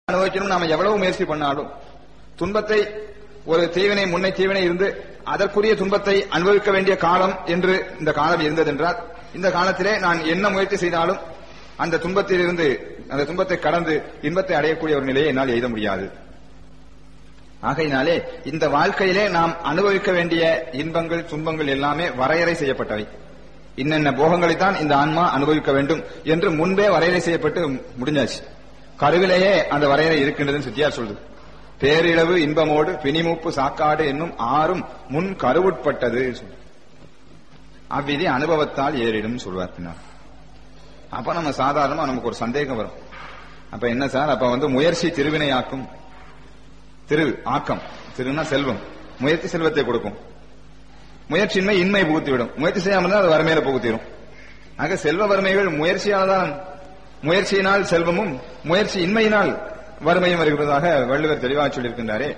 அனுபவிக்கணும் நாம எவ்வளவு முயற்சி பண்ணாலும் துன்பத்தை ஒரு தீவினை முன்னை தீவினை இருந்து அதற்குரிய துன்பத்தை அனுபவிக்க வேண்டிய காலம் என்று இந்த காலம் இருந்ததென்றால் இந்த காலத்திலே நான் என்ன முயற்சி செய்தாலும் அந்த துன்பத்தில் இருந்து அந்த துன்பத்தை கடந்து இன்பத்தை அடையக்கூடிய ஒரு நிலையை என்னால் எழுத முடியாது ஆகையினாலே இந்த வாழ்க்கையிலே நாம் அனுபவிக்க வேண்டிய இன்பங்கள் துன்பங்கள் எல்லாமே வரையறை செய்யப்பட்டவை இன்னென்ன போகங்களைத்தான் இந்த ஆன்மா அனுபவிக்க வேண்டும் என்று முன்பே வரையறை செய்யப்பட்டு முடிஞ்சாச்சு கருவிலேயே அந்த வரையறை இருக்கின்றதுன்னு சித்தியார் சொல்லுது பேரிழவு இன்பமோடு பிணிமூப்பு சாக்காடு என்னும் ஆறும் முன் கருவுட்பட்டது அவ்விதி அனுபவத்தால் ஏறிடும் சொல்வார் பின்னால் அப்ப நம்ம சாதாரணமா நமக்கு ஒரு சந்தேகம் வரும் அப்ப என்ன சார் அப்ப வந்து முயற்சி திருவினையாக்கும் திரு ஆக்கம் திருன்னா செல்வம் முயற்சி செல்வத்தை கொடுக்கும் முயற்சியின்மை இன்மை புகுத்திவிடும் முயற்சி செய்யாமல் இருந்தால் அது வறுமையில புகுத்திடும் ஆக செல்வ வறுமைகள் முயற்சியால் தான் முயற்சியினால் செல்வமும் முயற்சி இன்மையினால் வறுமையும் வருகிறதாக வள்ளுவர் தெளிவாக சொல்லியிருக்கின்றாரே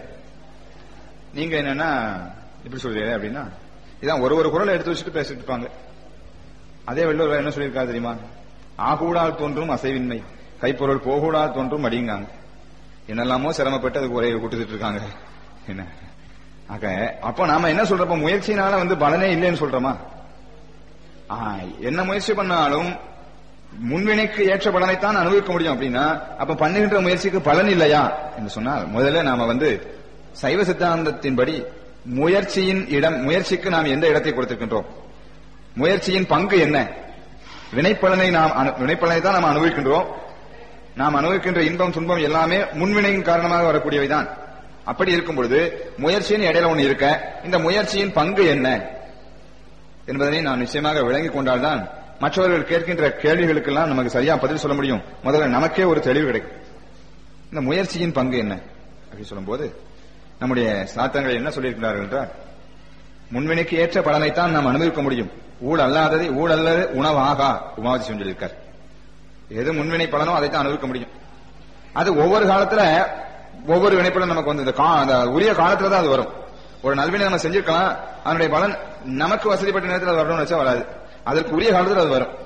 நீங்க என்னன்னா இப்படி சொல்றீங்க அப்படின்னா இதான் ஒரு ஒரு குரலை எடுத்து வச்சுட்டு பேசிட்டு இருப்பாங்க அதே வள்ளுவர் என்ன சொல்லியிருக்காரு தெரியுமா ஆகூடால் தோன்றும் அசைவின்மை கைப்பொருள் போகூடால் தோன்றும் அடிங்காங்க என்னெல்லாமோ சிரமப்பட்டு அதுக்கு ஒரே கொடுத்துட்டு இருக்காங்க என்ன ஆக அப்ப நாம என்ன சொல்றப்ப முயற்சினால வந்து பலனே இல்லைன்னு சொல்றோமா ஆ, என்ன முயற்சி பண்ணாலும் முன்வினைக்கு ஏற்ற பலனைத்தான் அனுபவிக்க முடியும் அப்படின்னா அப்ப பண்ணுகின்ற முயற்சிக்கு பலன் இல்லையா என்று சொன்னால் முதல்ல நாம வந்து சைவ சித்தாந்தத்தின்படி முயற்சியின் இடம் முயற்சிக்கு நாம் எந்த இடத்தை கொடுத்திருக்கின்றோம் முயற்சியின் பங்கு என்ன வினைப்பலனை நாம் அனு- வினைப்பலனை தான் நாம் அனுபவிக்கின்றோம் நாம் அனுபவிக்கின்ற இன்பம் துன்பம் எல்லாமே முன்வினையின் காரணமாக வரக்கூடியவைதான் அப்படி இருக்கும் பொழுது முயற்சியின் இடையில ஒன்று இருக்க இந்த முயற்சியின் பங்கு என்ன என்பதனை நாம் நிச்சயமாக விளங்கிக் கொண்டால்தான் மற்றவர்கள் கேட்கின்ற கேள்விகளுக்கெல்லாம் நமக்கு சரியா பதில் சொல்ல முடியும் முதல்ல நமக்கே ஒரு தெளிவு கிடைக்கும் இந்த முயற்சியின் பங்கு என்ன அப்படின்னு சொல்லும்போது நம்முடைய சாத்தங்கள் என்ன சொல்லியிருக்கிறார்கள் என்றால் முன்வினைக்கு ஏற்ற பலனைத்தான் நாம் அனுபவிக்க முடியும் ஊழ் அல்லாததை ஊழ் அல்லது உணவாகா உமாவதி சொல்லியிருக்கார் எது முன்வினை பலனோ அதைத்தான் அனுபவிக்க முடியும் அது ஒவ்வொரு காலத்துல ஒவ்வொரு வினைப்பலன் நமக்கு வந்து இந்த கா- அந்த உரிய காலத்துல தான் அது வரும் ஒரு நல்வினை நம்ம செஞ்சிருக்கலாம் அதனுடைய பலன் நமக்கு வசதிப்பட்ட நேரத்தில் அது வரணும்னு வச்சா வராது அதற்கு உரிய காலத்துல அது வரும்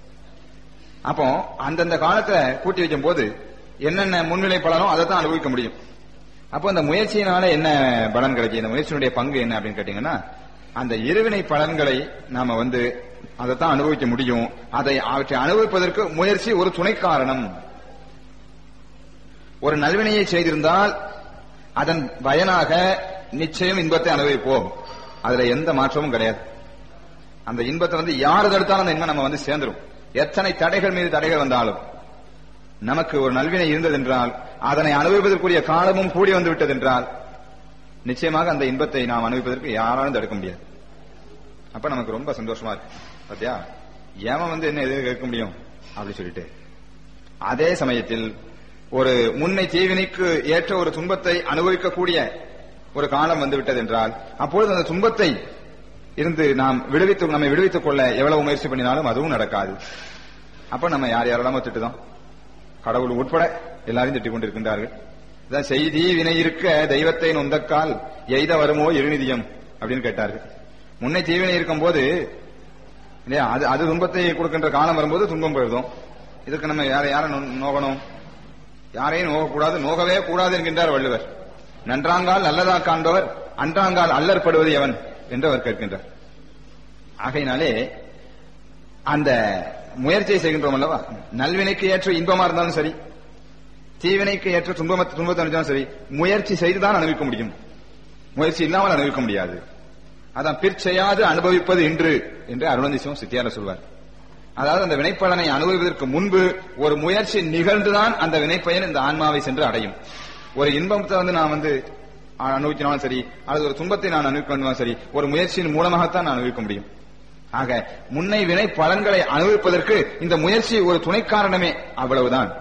அப்போ அந்தந்த காலத்துல கூட்டி வைக்கும் போது என்னென்ன முன்னிலை பலனோ அதை தான் அனுபவிக்க முடியும் அப்போ அந்த முயற்சியினால என்ன பலன் கிடைக்கும் இந்த முயற்சியினுடைய பங்கு என்ன அப்படின்னு கேட்டீங்கன்னா அந்த இருவினை பலன்களை நாம வந்து அதைத்தான் அனுபவிக்க முடியும் அதை அவற்றை அனுபவிப்பதற்கு முயற்சி ஒரு துணை காரணம் ஒரு நல்வினையை செய்திருந்தால் அதன் பயனாக நிச்சயம் இன்பத்தை அனுபவிப்போம் அதுல எந்த மாற்றமும் கிடையாது அந்த இன்பத்தை வந்து யாரு தடுத்தாலும் அந்த இன்பம் நம்ம வந்து சேர்ந்துரும் எத்தனை தடைகள் மீது தடைகள் வந்தாலும் நமக்கு ஒரு நல்வினை இருந்ததென்றால் அதனை அனுபவிப்பதற்குரிய காலமும் கூடி வந்து விட்டதென்றால் நிச்சயமாக அந்த இன்பத்தை நாம் அனுபவிப்பதற்கு யாராலும் தடுக்க முடியாது அப்ப நமக்கு ரொம்ப சந்தோஷமா இருக்கு பாத்தியா ஏமன் வந்து என்ன எதிர்க்க இருக்க முடியும் அப்படி சொல்லிட்டு அதே சமயத்தில் ஒரு முன்னை தீவினைக்கு ஏற்ற ஒரு துன்பத்தை அனுபவிக்கக்கூடிய ஒரு காலம் வந்து விட்டது என்றால் அப்பொழுது அந்த துன்பத்தை இருந்து நாம் விடுவித்து நம்மை விடுவித்துக் கொள்ள எவ்வளவு முயற்சி பண்ணினாலும் அதுவும் நடக்காது அப்ப நம்ம யார் யாரெல்லாமோ திட்டுதோம் கடவுள் உட்பட எல்லாரையும் திட்டிக் கொண்டிருக்கின்றார்கள் இதான் செய்தி வினை இருக்க தெய்வத்தை நொந்தக்கால் எய்த வருமோ இருநிதியம் அப்படின்னு கேட்டார்கள் முன்னை தீவினை இருக்கும் போது இல்லையா அது அது துன்பத்தை கொடுக்கின்ற காலம் வரும்போது துன்பம் போயிடுதோம் இதுக்கு நம்ம யாரை யாரை நோ- நோகணும் யாரையும் நோகக்கூடாது நோகவே கூடாது என்கின்றார் வள்ளுவர் நன்றாங்கால் நல்லதா காண்பவர் அன்றாங்கால் அல்லற்படுவது எவன் என்று அவர் கேட்கின்றார் ஆகையினாலே அந்த முயற்சியை செய்கின்றோம் அல்லவா நல்வினைக்கு ஏற்ற இன்பமா இருந்தாலும் சரி தீவினைக்கு ஏற்ற துன்பம் துன்பத்தை அனுப்பிச்சாலும் சரி முயற்சி செய்துதான் அனுபவிக்க முடியும் முயற்சி இல்லாமல் அனுபவிக்க முடியாது அதான் பிற்செய்யாது அனுபவிப்பது இன்று என்று அருணதிசம் சித்தியார சொல்வார் அதாவது அந்த வினைப்பலனை அனுபவிப்பதற்கு முன்பு ஒரு முயற்சி நிகழ்ந்துதான் அந்த வினைப்பயன் இந்த ஆன்மாவை சென்று அடையும் ஒரு இன்பத்தை வந்து நான் வந்து அனுபவிக்கினாலும் சரி அல்லது ஒரு துன்பத்தை நான் அனுபவிக்க வேண்டுமாலும் சரி ஒரு முயற்சியின் மூலமாகத்தான் நான் அனுபவிக்க முடியும் ஆக முன்னை வினை பலன்களை அனுபவிப்பதற்கு இந்த முயற்சி ஒரு துணை காரணமே அவ்வளவுதான்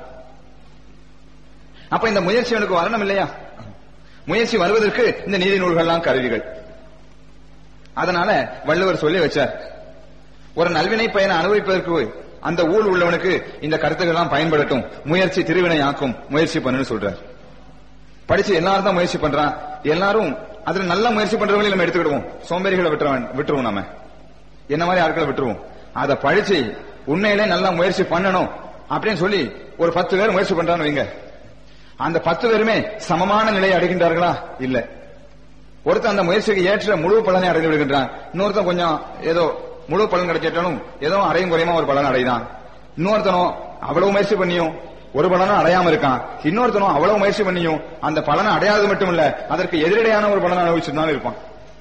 அப்ப இந்த முயற்சி எனக்கு வரணும் இல்லையா முயற்சி வருவதற்கு இந்த நீதி நூல்கள்லாம் கருவிகள் அதனால வள்ளுவர் சொல்லி வச்சார் ஒரு நல்வினை பயனை அனுபவிப்பதற்கு அந்த ஊழ் உள்ளவனுக்கு இந்த கருத்துக்கள் எல்லாம் பயன்படட்டும் முயற்சி திருவினை ஆக்கும் முயற்சி பண்ணுன்னு சொல்றார் படிச்சு எல்லாரும் தான் முயற்சி பண்றான் எல்லாரும் அதுல நல்ல முயற்சி பண்றவங்களையும் நம்ம எடுத்துக்கிடுவோம் சோம்பேறிகளை விட்டுருவோம் விட்டுருவோம் நம்ம என்ன மாதிரி ஆட்களை விட்டுருவோம் அதை படிச்சு உண்மையிலே நல்லா முயற்சி பண்ணணும் அப்படின்னு சொல்லி ஒரு பத்து பேர் முயற்சி பண்றான்னு வைங்க அந்த பத்து பேருமே சமமான நிலையை அடைகின்றார்களா இல்ல ஒருத்தன் அந்த முயற்சிக்கு ஏற்ற முழு பலனை அடைந்து விடுகின்றான் இன்னொருத்தன் கொஞ்சம் ஏதோ முழு பலன் கிடைச்சிட்டாலும் ஏதோ அரையும் குறையுமா ஒரு பலன் அடைதான் இன்னொருத்தனும் அவ்வளவு முயற்சி பண்ணியும் ஒரு பலனும் அடையாம இருக்கான் இன்னொருத்தனும் அவ்வளவு முயற்சி பண்ணியும் அந்த பலனை அடையாதது மட்டும் இல்ல அதற்கு எதிரடையான ஒரு பலனை அனுபவிச்சுதான் இருப்பான்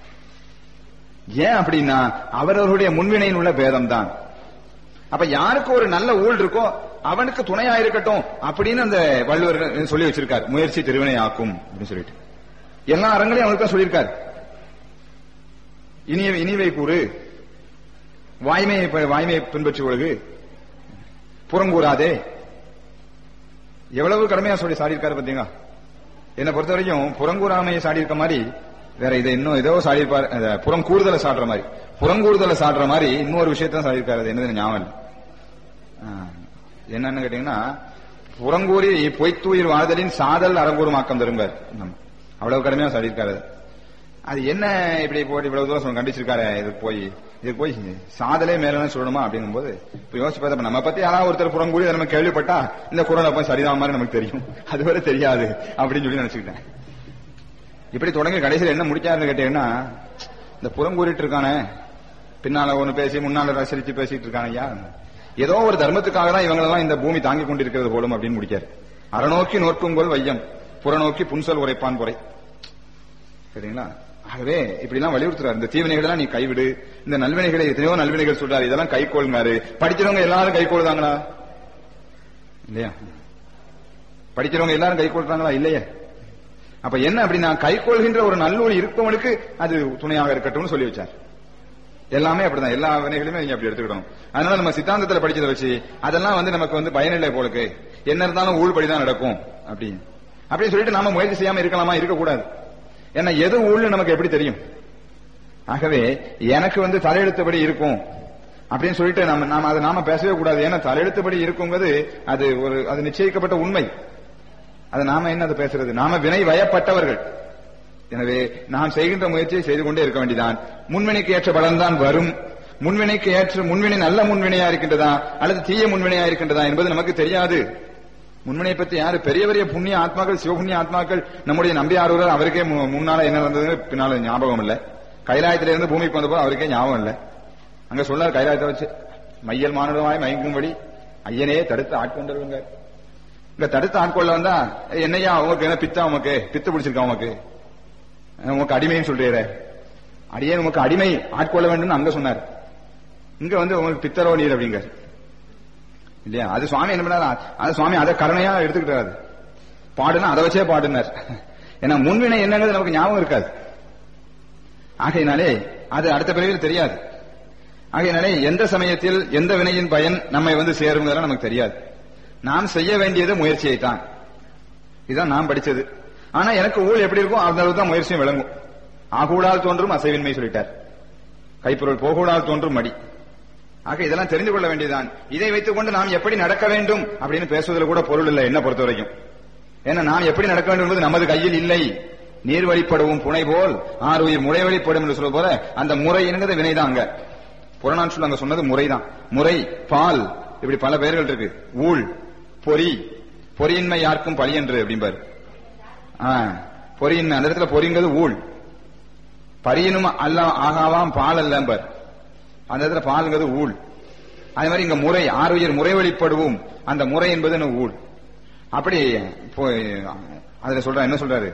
ஏன் அப்படின்னா அவரவருடைய முன்வினையில் உள்ள பேதம் தான் அப்ப யாருக்கு ஒரு நல்ல ஊழ் இருக்கோ அவனுக்கு துணையா இருக்கட்டும் அப்படின்னு அந்த வள்ளுவர் சொல்லி வச்சிருக்கார் முயற்சி திருவினை ஆக்கும் அப்படின்னு சொல்லிட்டு எல்லா அறங்களையும் அவனுக்கு தான் சொல்லியிருக்கார் இனிய இனிவை கூறு வாய்மையை ப- வாய்மையை பின்பற்றி ஒழுகு புறங்கூறாதே எவ்வளவு கடுமையா சொல்லி சாடியிருக்காரு பாத்தீங்களா என்னை பொறுத்த வரைக்கும் புறங்கூறாமையை சாடி இருக்க மாதிரி வேற இதை இன்னும் ஏதோ சாடி இருப்பார் புறம் கூறுதலை சாடுற மாதிரி புறங்கூறுதலை சாடுற மாதிரி இன்னொரு விஷயத்தான் சாடியிருக்காரு அது என்னது எனக்கு ஞாபகம் இல்லை. ஆ, என்னன்னு கேட்டீங்கன்னா புறங்கூறி பொய்த்தூயிர் வாழ்தலின் சாதல் அறங்கூறுமாக்கம் தரும்பார் நம்ம அவ்வளவு கடுமையா சாடியிருக்காரு அது. அது என்ன இப்படி போட்டு இவ்வளவு தூரம் சொன்ன- கண்டிச்சிருக்காரு இதுக்கு போய் இதுக்கு போய் சாதலே மேல சொல்லணுமா அப்படிங்கும் போது இப்ப யோசிச்சு பார்த்தா நம்ம பத்தி யாராவது ஒருத்தர் புறங்கூடி அதை நம்ம கேள்விப்பட்டா இந்த குரல் அப்ப சரிதான் மாதிரி நமக்கு தெரியும் அதுவரை தெரியாது அப்படின்னு சொல்லி நினைச்சுக்கிட்டேன் இப்படி தொடங்கி கடைசியில் என்ன முடிச்சாருன்னு கேட்டீங்கன்னா இந்த புறங்கூறிட்டு இருக்கானே பின்னால ஒண்ணு பேசி முன்னால ரசிச்சு பேசிட்டு இருக்கான ஐயா ஏதோ ஒரு தர்மத்துக்காக தான் இவங்களெல்லாம் இந்த பூமி தாங்கிக் கொண்டிருக்கிறது போலும் அப்படின்னு முடிக்காரு அறநோக்கி நோக்குங்கோல் வையம் புறநோக்கி புன்சல் உரைப்பான் குறை சரிங்களா ஆகவே இப்படி எல்லாம் வலியுறுத்துறாரு இந்த தீவினைகள் எல்லாம் நீ கைவிடு இந்த நல்வினைகளை எத்தனையோ நல்வினைகள் சொல்றாரு இதெல்லாம் கைக்கோளுங்காரு படிக்கிறவங்க எல்லாரும் கைக்கோளுதாங்களா இல்லையா படிக்கிறவங்க எல்லாரும் கைக்கொள்றாங்களா இல்லையே அப்ப என்ன அப்படின்னா கைக்கொள்கின்ற ஒரு நல்லூர் இருப்பவனுக்கு அது துணையாக இருக்கட்டும்னு சொல்லி வச்சார் எல்லாமே அப்படிதான் எல்லா வினைகளுமே நீங்க அப்படி எடுத்துக்கிடணும் அதனால நம்ம சித்தாந்தத்துல படிச்சதை வச்சு அதெல்லாம் வந்து நமக்கு வந்து பயனில்லை போலுக்கு என்ன இருந்தாலும் ஊழ்படிதான் நடக்கும் அப்படின்னு அப்படின்னு சொல்லிட்டு நாம முயற்சி செய்யாம இருக்கலாமா இருக்கக்கூடாது ஏன்னா எது ஊழ்னு நமக்கு எப்படி தெரியும் ஆகவே எனக்கு வந்து தலையெழுத்தபடி இருக்கும் அப்படின்னு சொல்லிட்டு நம்ம நாம அதை நாம பேசவே கூடாது ஏன்னா தலையெழுத்தபடி இருக்குங்கிறது அது ஒரு அது நிச்சயிக்கப்பட்ட உண்மை அது நாம என்ன அதை பேசுறது நாம வினை வயப்பட்டவர்கள் எனவே நாம் செய்கின்ற முயற்சியை செய்து கொண்டே இருக்க வேண்டியதான் முன்வினைக்கு ஏற்ற பலன் தான் வரும் முன்வினைக்கு ஏற்ற முன்வினை நல்ல முன்வினையா இருக்கின்றதா அல்லது தீய முன்வினையா இருக்கின்றதா என்பது நமக்கு தெரியாது முன்வினை பத்தி யாரு பெரிய பெரிய புண்ணிய ஆத்மாக்கள் சிவபுண்ணிய ஆத்மாக்கள் நம்முடைய நம்பி ஆர்வலர் அவருக்கே மு- முன்னால என்ன நடந்தது பின்னால ஞாபகம் இல்ல கைலாயத்தில இருந்து பூமிக்கு வந்தப்போ அவருக்கே ஞாபகம் இல்ல அங்க சொன்னார் கைலாயத்தை வச்சு மையல் மானுடமாய் மயங்கும்படி ஐயனே தடுத்து ஆட்கொண்டிருங்க இங்க தடுத்து ஆட்கொள்ள வந்தா என்னையா உனக்கு என்ன பித்தா உமக்கு பித்து பிடிச்சிருக்கா உமக்கு உமக்கு அடிமைன்னு சொல்றீரே அடியே உமக்கு அடிமை ஆட்கொள்ள வேண்டும் அங்க சொன்னார் இங்க வந்து உங்களுக்கு பித்தரோ நீர் அப்படிங்க இல்லையா அது சுவாமி என்ன பண்ணாரு அது சுவாமி அதை கருணையா எடுத்துக்கிட்டாரு பாடுனா அதை வச்சே பாடுனார் ஏன்னா முன்வினை என்னங்கிறது நமக்கு ஞாபகம் இருக்காது ஆகையினாலே அது அடுத்த பிறவியில் தெரியாது ஆகையினாலே எந்த சமயத்தில் எந்த வினையின் பயன் நம்மை வந்து சேருங்கிறத நமக்கு தெரியாது நாம் செய்ய வேண்டியது முயற்சியை தான் இதுதான் நாம் படிச்சது ஆனா எனக்கு ஊழல் எப்படி இருக்கும் அந்த அளவுக்கு தான் முயற்சியும் விளங்கும் ஆகூடால் தோன்றும் அசைவின்மை சொல்லிட்டார் கைப்பொருள் போகூடால் தோன்றும் மடி ஆக இதெல்லாம் தெரிந்து கொள்ள வேண்டியதுதான் இதை வைத்துக் கொண்டு நாம் எப்படி நடக்க வேண்டும் அப்படின்னு பேசுவதில் கூட பொருள் இல்லை என்ன பொறுத்த வரைக்கும் ஏன்னா நாம் எப்படி நடக்க வேண்டும் என்பது நமது கையில் இல்லை நீர் வழிபடவும் புனை போல் ஆறு உயிர் முறை வழிபடும் என்று சொல்ல போல அந்த முறை என்கிறது வினைதான் அங்க புறநான் சொல்ல அங்க சொன்னது முறைதான் முறை பால் இப்படி பல பெயர்கள் இருக்கு ஊழ் பொறி பொறியின்மை யாருக்கும் பழி என்று அப்படிம்பாரு ஆ, பொறியின்மை அந்த இடத்துல பொறிங்கிறது ஊழ் பரியனும் அல்ல ஆகாவாம் பால் அல்லம்பர் அந்த இடத்துல பால்ங்கிறது ஊழ் அதே மாதிரி இங்க முறை ஆறுயிர் முறை வழிபடுவோம் அந்த முறை என்பது என்ன ஊழ் அப்படி போய் அதுல சொல்ற என்ன சொல்றாரு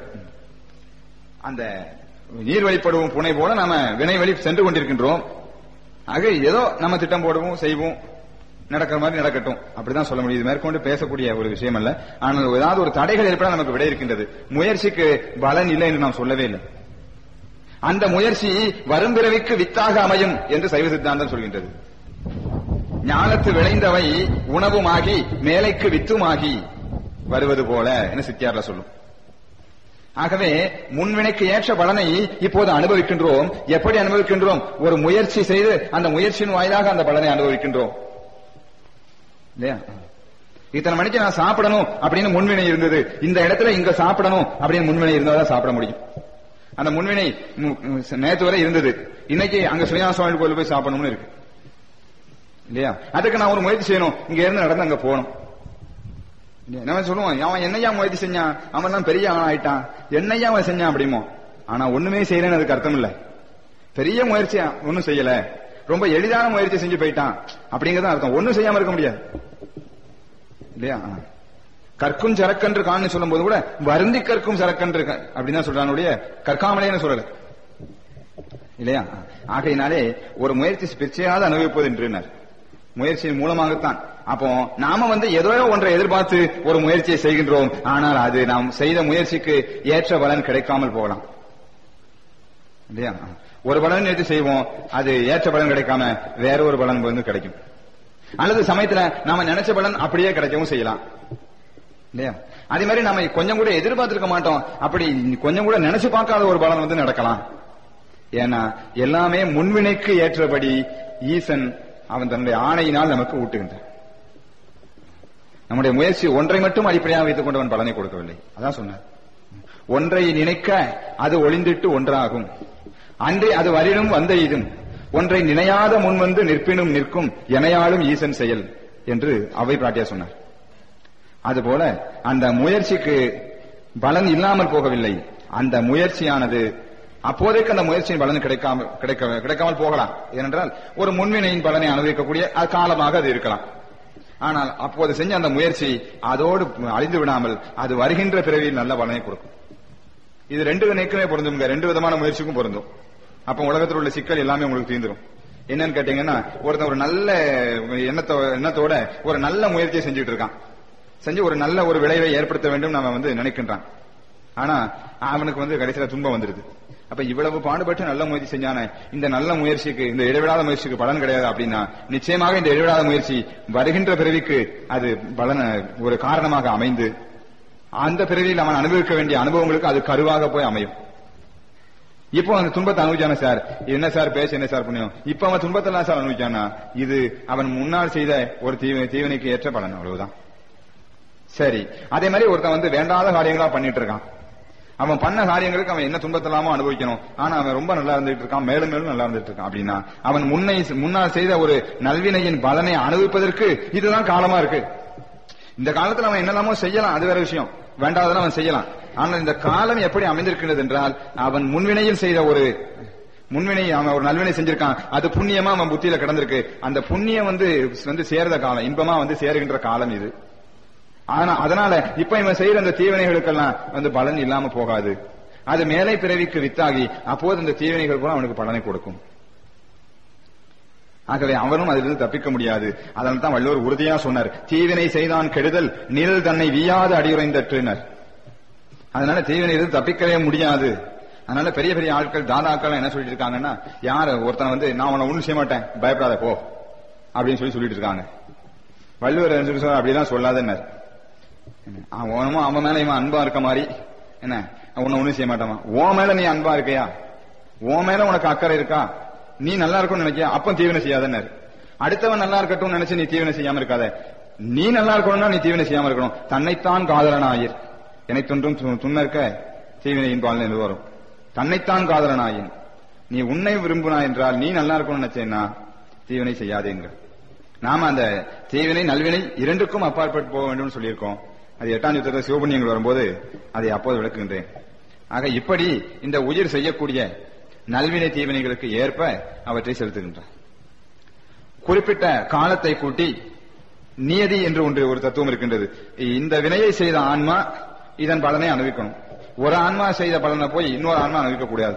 அந்த நீர் வழிபடுவோம் புனை போல நாம வினை வழி சென்று கொண்டிருக்கின்றோம் ஆக ஏதோ நம்ம திட்டம் போடுவோம் செய்வோம் நடக்கிற மாதிரி நடக்கட்டும் அப்படிதான் சொல்ல முடியுது மேற்கொண்டு பேசக்கூடிய ஒரு விஷயம் அல்ல ஆனால் ஏதாவது ஒரு தடைகள் ஏற்பட நமக்கு விடை இருக்கின்றது முயற்சிக்கு பலன் இல்லை என்று நாம் சொல்லவே இல்லை அந்த முயற்சி வரும் பிறவிக்கு வித்தாக அமையும் என்று சைவ சித்தாந்தம் சொல்கின்றது ஞானத்து விளைந்தவை உணவுமாகி மேலைக்கு வித்துமாகி வருவது போல என சித்தியார்ல சொல்லும் ஆகவே முன்வினைக்கு ஏற்ற பலனை இப்போது அனுபவிக்கின்றோம் எப்படி அனுபவிக்கின்றோம் ஒரு முயற்சி செய்து அந்த முயற்சியின் வாயிலாக அந்த பலனை அனுபவிக்கின்றோம் இல்லையா இத்தனை மணிக்கு நான் சாப்பிடணும் அப்படின்னு முன்வினை இருந்தது இந்த இடத்துல இங்க சாப்பிடணும் அப்படின்னு முன்வினை இருந்தாதான் சாப்பிட முடியும் அந்த முன்வினை மு- மு- நேத்து வரை இருந்தது இன்னைக்கு அங்க ஸ்ரீனிவாச சுவாமி கோயில் போய் சாப்பிடணும்னு இருக்கு இல்லையா அதுக்கு நான் ஒரு முயற்சி செய்யணும் இங்க இருந்து நடந்து அங்க போகணும் நம்ம சொல்லுவோம் அவன் என்னையா முயற்சி செஞ்சான் அவன் தான் பெரிய அவன் ஆயிட்டான் என்னையா அவன் செஞ்சான் அப்படிமோ ஆனா ஒண்ணுமே செய்யலன்னு அதுக்கு அர்த்தம் இல்ல பெரிய முயற்சியா ஒண்ணும் செய்யல ரொம்ப எளிதான முயற்சி செஞ்சு போயிட்டான் அப்படிங்கறது அர்த்தம் ஒண்ணும் செய்யாம இருக்க முடியாது இல்லையா ஆ. கற்கும் சரக்கன்று கான்னு சொல்லும் போது கூட வருந்தி கற்கும் சரக்கன்று க- அப்படின்னு தான் சொல்றாங்க ஒழிய கற்காமலேன்னு சொல்லல இல்லையா ஆகையினாலே ஒரு முயற்சி பிச்சையாவது அனுபவிப்பது என்றுனர் முயற்சியின் மூலமாகத்தான் அப்போ நாம வந்து ஏதோ ஒன்றை எதிர்பார்த்து ஒரு முயற்சியை செய்கின்றோம் ஆனால் அது நாம் செய்த முயற்சிக்கு ஏற்ற பலன் கிடைக்காமல் போகலாம் இல்லையா ஒரு பலன் எடுத்து செய்வோம் அது ஏற்ற பலன் கிடைக்காம வேற ஒரு பலன் வந்து கிடைக்கும் அல்லது சமயத்துல நாம நினைச்ச பலன் அப்படியே கிடைக்கவும் செய்யலாம் இல்லையா அதே மாதிரி நம்ம கொஞ்சம் கூட எதிர்பார்த்திருக்க மாட்டோம் அப்படி கொஞ்சம் கூட நினைச்சு பார்க்காத ஒரு பலன் வந்து நடக்கலாம் ஏன்னா எல்லாமே முன்வினைக்கு ஏற்றபடி ஈசன் அவன் தன்னுடைய ஆணையினால் நமக்கு ஊட்டுகின்றான் நம்முடைய முயற்சி ஒன்றை மட்டும் அடிப்படையாக வைத்துக் கொண்டு அவன் பலனை கொடுக்கவில்லை அதான் சொன்னார் ஒன்றை நினைக்க அது ஒளிந்திட்டு ஒன்றாகும் அன்றே அது வரினும் வந்த இதும் ஒன்றை நினையாத முன்வந்து நிற்பினும் நிற்கும் எனையாளும் ஈசன் செயல் என்று அவை பிராட்டியா சொன்னார் அதுபோல அந்த முயற்சிக்கு பலன் இல்லாமல் போகவில்லை அந்த முயற்சியானது அப்போதைக்கு அந்த முயற்சியின் பலன் கிடைக்காம கிடைக்க கிடைக்காமல் போகலாம் ஏனென்றால் ஒரு முன்வினையின் பலனை அனுபவிக்கக்கூடிய அது காலமாக அது இருக்கலாம் ஆனால் அப்போது செஞ்ச அந்த முயற்சி அதோடு அழிந்து விடாமல் அது வருகின்ற பிறவியில் நல்ல பலனை கொடுக்கும் இது ரெண்டு வினைக்குமே பொருந்துங்க ரெண்டு விதமான முயற்சிக்கும் பொருந்தும் அப்ப உலகத்தில் உள்ள சிக்கல் எல்லாமே உங்களுக்கு தீர்ந்துரும் என்னன்னு கேட்டீங்கன்னா ஒருத்தன் ஒரு நல்ல எண்ணத்தோ எண்ணத்தோட ஒரு நல்ல முயற்சியை செஞ்சுட்டு இருக்கான் செஞ்சு ஒரு நல்ல ஒரு விளைவை ஏற்படுத்த வேண்டும் நம்ம வந்து நினைக்கின்றான் ஆனா அவனுக்கு வந்து கடைசியில துன்பம் வந்துருது அப்ப இவ்வளவு பாடுபட்டு நல்ல முயற்சி செஞ்சானே இந்த நல்ல முயற்சிக்கு இந்த இடைவிடாத முயற்சிக்கு பலன் கிடையாது அப்படின்னா நிச்சயமாக இந்த இடைவிடாத முயற்சி வருகின்ற பிறவிக்கு அது பலன ஒரு காரணமாக அமைந்து அந்த பிறவியில் அவன் அனுபவிக்க வேண்டிய அனுபவங்களுக்கு அது கருவாக போய் அமையும் இப்போ அந்த துன்பத்தை அனுபவிச்சான சார் என்ன சார் பேச என்ன சார் புண்ணியம் இப்ப அவன் துன்பத்தெல்லாம் சார் அனுபவிச்சானா இது அவன் முன்னால் செய்த ஒரு தீவ தீவனைக்கு ஏற்ற பலன் அவ்வளவுதான் சரி அதே மாதிரி ஒருத்தன் வந்து வேண்டாத காரியங்களா பண்ணிட்டு இருக்கான் அவன் பண்ண காரியங்களுக்கு அவன் என்ன துன்பத்தெல்லாமோ அனுபவிக்கணும் ஆனா அவன் ரொம்ப நல்லா இருந்துட்டு இருக்கான் மேலும் மேலும் நல்லா இருந்துட்டு இருக்கான் அப்படின்னா அவன் முன்னை முன்னால் செய்த ஒரு நல்வினையின் பலனை அனுபவிப்பதற்கு இதுதான் காலமா இருக்கு இந்த காலத்துல அவன் என்னெல்லாமோ செய்யலாம் அது வேற விஷயம் வேண்டாதெல்லாம் அவன் செய்யலாம் ஆனால் இந்த காலம் எப்படி அமைந்திருக்கிறது என்றால் அவன் முன்வினையில் செய்த ஒரு முன்வினை அவன் ஒரு நல்வினை செஞ்சிருக்கான் அது புண்ணியமா அவன் புத்தியில கிடந்திருக்கு அந்த புண்ணியம் வந்து வந்து சேர்ந்த காலம் இன்பமா வந்து சேருகின்ற காலம் இது ஆனா அதனால இப்ப இவன் செய்யற அந்த தீவினைகளுக்கெல்லாம் வந்து பலன் இல்லாம போகாது அது மேலை பிறவிக்கு வித்தாகி அப்போது அந்த தீவினைகள் கூட அவனுக்கு பலனை கொடுக்கும் ஆகவே அவனும் அதிலிருந்து தப்பிக்க முடியாது அதனால தான் வள்ளுவர் உறுதியா சொன்னார் தீவினை செய்தான் கெடுதல் நிழல் தன்னை வீயாது அடியுறைந்தற்றுனர் அதனால தீவினையிலிருந்து தப்பிக்கவே முடியாது அதனால பெரிய பெரிய ஆட்கள் தாதாக்கள் என்ன சொல்லிட்டு இருக்காங்கன்னா யார் ஒருத்தன் வந்து நான் உன்னை ஒண்ணும் செய்ய மாட்டேன் பயப்படாத போ அப்படின்னு சொல்லி சொல்லிட்டு இருக்காங்க வள்ளுவர் என்ன சொல்லி சொல்றார், அப்படிலாம் சொல்லாதன்னர் அவனும் அவன் மேல இவன் அன்பா இருக்க மாதிரி என்ன உன்னை ஒண்ணும் செய்ய மாட்டான் உன் மேல நீ அன்பா இருக்கையா உன் மேல உனக்கு அக்கறை இருக்கா நீ நல்லா இருக்கும்னு நினைக்கியா அப்ப தீவனை செய்யாதன்னர் அடுத்தவன் நல்லா இருக்கட்டும் நினைச்சு நீ தீவனை செய்யாம இருக்காத நீ நல்லா இருக்கணும்னா நீ தீவனை செய்யாம இருக்கணும் தன்னைத்தான் காதலனாயிர் என்னை தொன்றும் து- துன்னற்க தீவினையின் பால் என்று வரும் தன்னைத்தான் காதலனாயின் நீ உன்னை விரும்புனா என்றால் நீ நல்லா இருக்கணும்னு நினைச்சேன்னா தீவினை செய்யாதேங்க நாம அந்த தீவினை நல்வினை இரண்டுக்கும் அப்பாற்பட்டு போக வேண்டும்னு சொல்லியிருக்கோம் அது எட்டாம் யுத்தத்தில் சிவபுண்ணியங்கள் வரும்போது அதை அப்போது விளக்குகின்றேன் ஆக இப்படி இந்த உயிர் செய்யக்கூடிய நல்வினை தீவினைகளுக்கு ஏற்ப அவற்றை செலுத்துகின்றான் குறிப்பிட்ட காலத்தை கூட்டி நியதி என்று ஒன்று ஒரு தத்துவம் இருக்கின்றது இந்த வினையை செய்த ஆன்மா இதன் பலனை அனுபவிக்கணும் ஒரு ஆன்மா செய்த பலனை போய் இன்னொரு ஆன்மா அனுபவிக்க கூடாது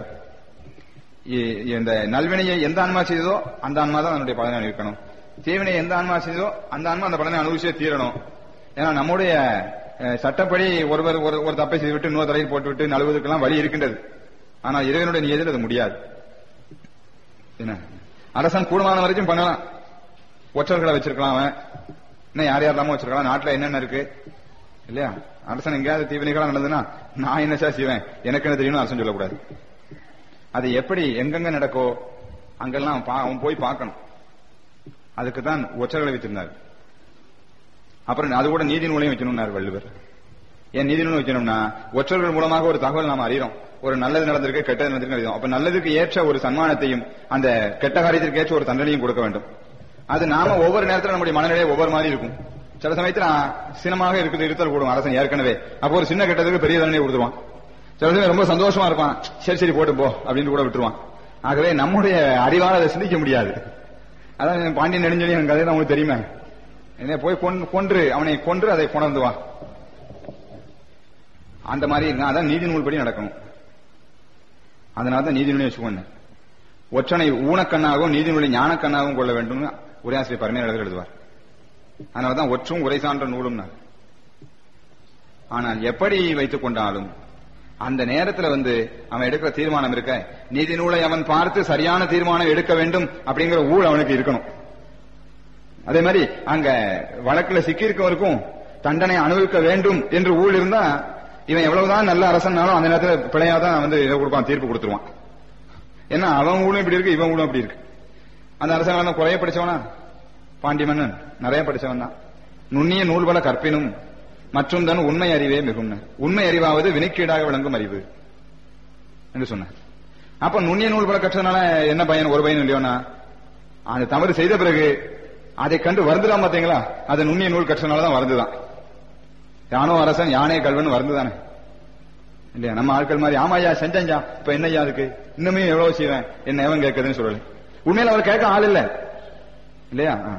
இ- இந்த நல்வினையை எந்த ஆன்மா செய்ததோ அந்த ஆன்மா தான் அதனுடைய பலனை அனுபவிக்கணும் தீவினை எந்த ஆன்மா செய்ததோ அந்த ஆன்மா அந்த பலனை அனுபவிச்சே தீரணும் ஏன்னா நம்முடைய அஹ், சட்டப்படி ஒருவர் ஒரு ஒரு தப்பை செய்துவிட்டு இன்னொரு தலையில் போட்டுவிட்டு நழுவதற்கெல்லாம் வழி இருக்கின்றது ஆனால் இறைவனுடைய நியதியில் அது முடியாது என்ன அரசன் கூடுமான வரைக்கும் பண்ணலாம் ஒற்றர்களை வச்சிருக்கலாம் அவன் இன்னும் யார் யாரெல்லாமோ வச்சிருக்கலாம் நாட்டுல என்னென்ன இருக்கு இல்லையா அரசன் எங்கேயாவது தீவினைகளா நடந்ததுன்னா நான் என்ன சார் செய்வேன் எனக்கு என்ன தெரியும்னு அரசன் சொல்லக்கூடாது அது எப்படி எங்கெங்க நடக்கோ அங்கெல்லாம் பா- அவன் போய் பார்க்கணும் அதுக்கு தான் ஒற்றர்களை வச்சிருந்தார் அப்புறம் அது கூட நீதி நூலையும் வைக்கணும்னார் வள்ளுவர் ஏன் நீதி நூல் வைக்கணும்னா ஒற்றர்கள் மூலமாக ஒரு தகவல் நாம் அறிறோம் ஒரு நல்லது நடந்திருக்கு கெட்டது நடந்திருக்கு அறிறோம் அப்ப நல்லதுக்கு ஏற்ற ஒரு சன்மானத்தையும் அந்த கெட்ட காரியத்திற்கு ஏற்ற ஒரு தண்டனையும் கொடுக்க வேண்டும் அது நாம ஒவ்வொரு நேரத்துல நம்முடைய மனநிலை ஒவ்வொரு மாதிரி இருக்கும் சில சமயத்துல சினமாக இருக்குது இருத்தல் கூடும் அரசன் ஏற்கனவே அப்போ ஒரு சின்ன கெட்டதுக்கு பெரிய தண்டனை கொடுத்துருவான் சில சமயம் ரொம்ப சந்தோஷமா இருப்பான் சரி சரி போட்டு போ அப்படின்னு கூட விட்டுருவான் ஆகவே நம்முடைய அறிவால் அதை சிந்திக்க முடியாது அதான் பாண்டியன் நெடுஞ்செழியன் கதை தான் உங்களுக்கு தெரியுமே என்ன போய் கொன்- கொன்று அவனை கொன்று அதை கொணர்ந்து வா அந்த மாதிரி இருந்தா அதான் நீதி நூல்படி நடக்கணும் அதனால தான் நீதி நூலை வச்சுக்கோங்க ஒற்றனை ஊனக்கண்ணாகவும் நீதி நூலை ஞானக்கண்ணாகவும் கொள்ள வேண்டும்னு உரையாசிரியர் பரமையாளர் எழுதுவார் அதனாலதான் ஒற்றும் உரை சான்ற நூலும் ஆனால் எப்படி வைத்துக் கொண்டாலும் அந்த நேரத்துல வந்து அவன் எடுக்கிற தீர்மானம் இருக்க நீதி நூலை அவன் பார்த்து சரியான தீர்மானம் எடுக்க வேண்டும் அப்படிங்கிற ஊழ் அவனுக்கு இருக்கணும் அதே மாதிரி அங்க வழக்குல சிக்கியிருக்கவருக்கும் தண்டனை அனுபவிக்க வேண்டும் என்று ஊழ் இருந்தா இவன் எவ்வளவுதான் நல்ல அரசன்னாலும் அந்த நேரத்துல பிழையாதான் வந்து இதை கொடுப்பான் தீர்ப்பு கொடுத்துருவான் ஏன்னா அவன் ஊழும் இப்படி இருக்கு இவன் ஊழும் அப்படி இருக்கு அந்த அரசன் குறைய படிச்சவனா பாண்டி மன்னன் நிறைய படிச்சவன் தான் நுண்ணிய நூல்பல கற்பினும் மற்றும் தன் உண்மை அறிவே மிகும் உண்மை அறிவாவது வினைக்கீடாக விளங்கும் அறிவு என்று சொன்னார் அப்ப நுண்ணிய நூல் பல கற்றதுனால என்ன பயன் ஒரு பயன் இல்லையோனா அந்த தவறு செய்த பிறகு அதை கண்டு வருந்துதான் பாத்தீங்களா அது நுண்ணிய நூல் கற்றனாலதான் வருந்துதான் யானோ அரசன் யானே கல்வன் வருந்துதானே இல்லையா நம்ம ஆட்கள் மாதிரி ஆமாய்யா செஞ்சஞ்சா இப்ப என்னய்யா அதுக்கு இன்னுமே எவ்வளவு செய்வேன் என்ன எவன் கேட்கறதுன்னு சொல்லல உண்மையில அவர் கேட்க ஆள் இல்ல இல்லையா ஆ.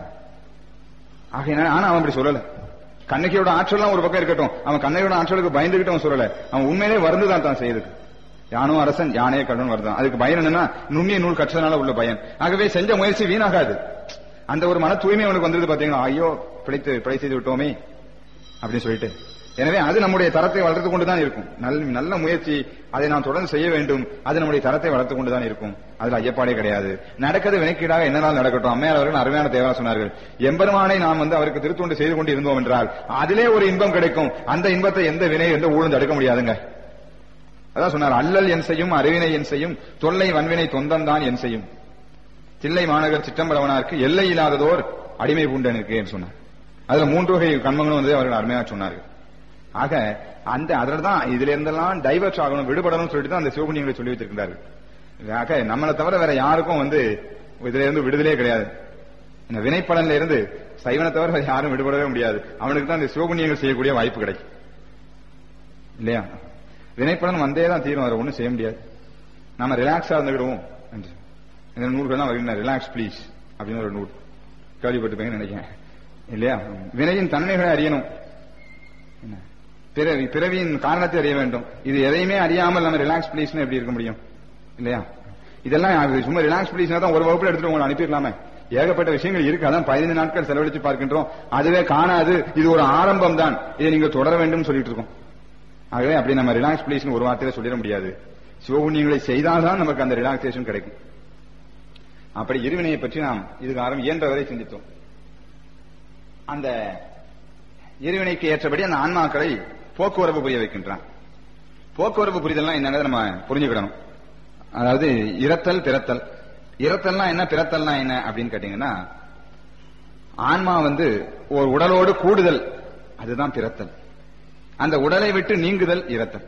ஆகையினால ஆனா அவன் அப்படி சொல்லல கண்ணகியோட ஆற்றல்லாம் ஒரு பக்கம் இருக்கட்டும் அவன் கண்ணகியோட ஆற்றலுக்கு பயந்துகிட்டு அவன் சொல்லல அவன் உண்மையிலே வருந்துதான் தான் செய்யுது யானோ அரசன் யானே கடன் வருதான் அதுக்கு பயன் என்னன்னா நுண்ணிய நூல் கற்றதுனால உள்ள பயன் ஆகவே செஞ்ச முயற்சி வீணாகாது அந்த ஒரு மன தூய்மை அவனுக்கு வந்தது பாத்தீங்களா ஐயோ பிழைத்து பிழை செய்து விட்டோமே அப்படின்னு சொல்லிட்டு எனவே அது நம்முடைய தரத்தை வளர்த்து கொண்டுதான் இருக்கும் நல்ல நல்ல முயற்சி அதை நாம் தொடர்ந்து செய்ய வேண்டும் அது நம்முடைய தரத்தை வளர்த்து கொண்டுதான் இருக்கும் அதுல ஐயப்பாடே கிடையாது நடக்கிறது வினைக்கீடாக என்னனால் நடக்கட்டும் அம்மையார் அவர்கள் அருமையான தேவா சொன்னார்கள் எம்பெருமானை நாம் வந்து அவருக்கு திருத்தொண்டு செய்து கொண்டு இருந்தோம் என்றால் அதிலே ஒரு இன்பம் கிடைக்கும் அந்த இன்பத்தை எந்த வினை எந்த ஊழல் தடுக்க முடியாதுங்க அதான் சொன்னார் அல்லல் என் செய்யும் அறிவினை என் செய்யும் தொல்லை வன்வினை தொந்தந்தான் என் செய்யும் தில்லை மாநகர் சிற்றம்பலவனாருக்கு எல்லை இல்லாததோர் அடிமை பூண்டனுக்கு என்று சொன்னார் அதுல மூன்று வகை கண்மங்களும் வந்து அவர்கள் அருமையாக சொன்னார்கள் ஆக அந்த அதில் தான் இதுல இருந்தெல்லாம் டைவர்ட் ஆகணும் விடுபடணும்னு சொல்லிட்டு தான் அந்த சிவகுணியங்களை சொல்லி வைத்திருக்கிறார்கள் ஆக நம்மளை தவிர வேற யாருக்கும் வந்து இதுல இருந்து விடுதலே கிடையாது இந்த வினைப்படன்ல இருந்து சைவனை தவிர வேற யாரும் விடுபடவே முடியாது அவனுக்கு தான் இந்த சிவகுணியங்கள் செய்யக்கூடிய வாய்ப்பு கிடைக்கும் இல்லையா வினைப்படன் வந்தே தான் தீரும் வேற ஒண்ணும் செய்ய முடியாது நாம ரிலாக்ஸா இருந்துக்கிடுவோம் என்று. இந்த நூல்கள்லாம் வருகின்றன ரிலாக்ஸ் ப்ளீஸ் அப்படின்னு ஒரு நூல் கேள்விப்பட்டிருப்பீங்கன்னு நினைக்கிறேன் இல்லையா வினையின் தன்மைகளை அறியணும் என்ன? பிறவி பிறவியின் காரணத்தை அறிய வேண்டும் இது எதையுமே அறியாமல் நம்ம ரிலாக்ஸ் ப்ளீஸ்னு எப்படி இருக்க முடியும் இல்லையா இதெல்லாம் அது சும்மா ரிலாக்ஸ் ப்ளீஸ்னா தான் ஒரு வகுப்புல எடுத்துட்டு உங்களை அனுப்பிடலாமே ஏகப்பட்ட விஷயங்கள் இருக்கு அதான் பதினைந்து நாட்கள் செலவழித்து பார்க்கின்றோம் அதுவே காணாது இது ஒரு ஆரம்பம் தான் இதை நீங்க தொடர வேண்டும் சொல்லிட்டு இருக்கோம் ஆகவே அப்படி நம்ம ரிலாக்ஸ் ப்ளீஸ்னு ஒரு வார்த்தையில சொல்லிட முடியாது சிவபுண்ணியங்களை செய்தால்தான் நமக்கு அந்த ரிலாக்ஸேஷன் கிடைக்கும் அப்படி இருவினையை பற்றி நாம் இதுக்கு ஆரம்பம் இயன்றவரை சிந்தித்தோம் அந்த இருவினைக்கு ஏற்றபடி அந்த ஆன்மாக்களை போக்குவரவு புரிய வைக்கின்றான் போக்குவரவு புரிதல்னா என்னங்கிறத நம்ம புரிஞ்சுக்கிடணும் அதாவது இறத்தல் பிறத்தல் இறத்தல்னா என்ன பிறத்தல்னா என்ன அப்படின்னு கேட்டீங்கன்னா ஆன்மா வந்து ஒரு உடலோடு கூடுதல் அதுதான் பிறத்தல் அந்த உடலை விட்டு நீங்குதல் இறத்தல்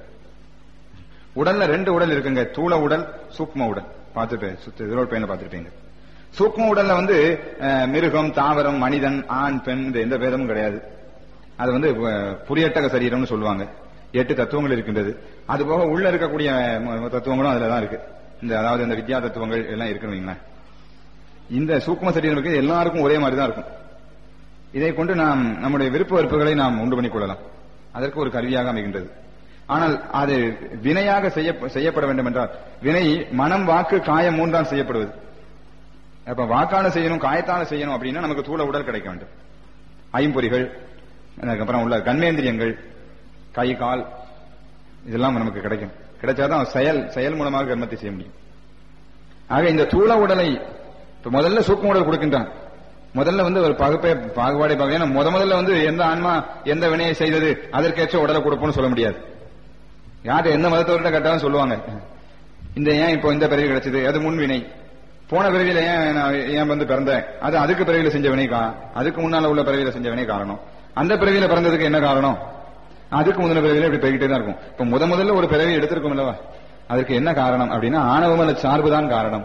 உடல்ல ரெண்டு உடல் இருக்குங்க தூள உடல் சூக்ம உடல் பார்த்துட்டு சுத்து இதோட பையனை பார்த்துருப்பீங்க சூக்ம உடல்ல வந்து அஹ், மிருகம் தாவரம் மனிதன் ஆண் பெண் இந்த எந்த பேதமும் கிடையாது அது வந்து அஹ், புரியட்டக சரீரம்னு சொல்லுவாங்க எட்டு தத்துவங்கள் இருக்கின்றது அது போக உள்ள இருக்கக்கூடிய ம- தத்துவங்களும் அதுல தான் இருக்கு இந்த அதாவது இந்த வித்யா தத்துவங்கள் எல்லாம் இருக்குன்னு வைங்களேன் இந்த சூக்ம சரீரம் இருக்கு எல்லாருக்கும் ஒரே மாதிரி தான் இருக்கும் இதை கொண்டு நாம் நம்முடைய விருப்ப வெறுப்புகளை நாம் உண்டு பண்ணிக் கொள்ளலாம் அதற்கு ஒரு கருவியாக அமைகின்றது ஆனால் அது வினையாக செய்ய- செய்யப்பட வேண்டும் என்றால் வினை மனம் வாக்கு காயம் மூன்றால் செய்யப்படுவது அப்ப வாக்கால செய்யணும் காயத்தால செய்யணும் அப்படின்னா நமக்கு தூள உடல் கிடைக்க வேண்டும் ஐம்பொறிகள் அதுக்கப்புறம் உள்ள கண்மேந்திரியங்கள் கை கால் இதெல்லாம் நமக்கு கிடைக்கும் கிடைச்சாதான் செயல் செயல் மூலமாக கர்மத்தை செய்ய முடியும் ஆக இந்த தூள உடலை இப்ப முதல்ல சூக்ம உடல் கொடுக்கின்றான் முதல்ல வந்து ஒரு பகுப்பை பாகுபாடை பார்க்க ஏன்னா முத முதல்ல வந்து எந்த ஆன்மா எந்த வினையை செய்தது அதற்கேற்ற உடலை கொடுப்போம்னு சொல்ல முடியாது யார்கிட்ட எந்த மதத்தவர்கிட்ட கேட்டாலும் சொல்லுவாங்க இந்த ஏன் இப்போ இந்த பிறவி கிடைச்சது அது முன்வினை போன பிறவியில ஏன் நான் ஏன் வந்து பிறந்தேன் அது அதுக்கு பிறவியில செஞ்ச வினை கா அதுக்கு முன்னால உள்ள பிறவியில செஞ்ச வினை காரணம் அந்த பிறவியில பிறந்ததுக்கு என்ன காரணம் அதுக்கு முந்தின பிறவியில இப்படி போய்கிட்டே தான் இருக்கும் இப்ப முத முதல்ல ஒரு பிறவி எடுத்திருக்கும் அல்லவா அதுக்கு என்ன காரணம் அப்படின்னா ஆணவமல சார்புதான் காரணம்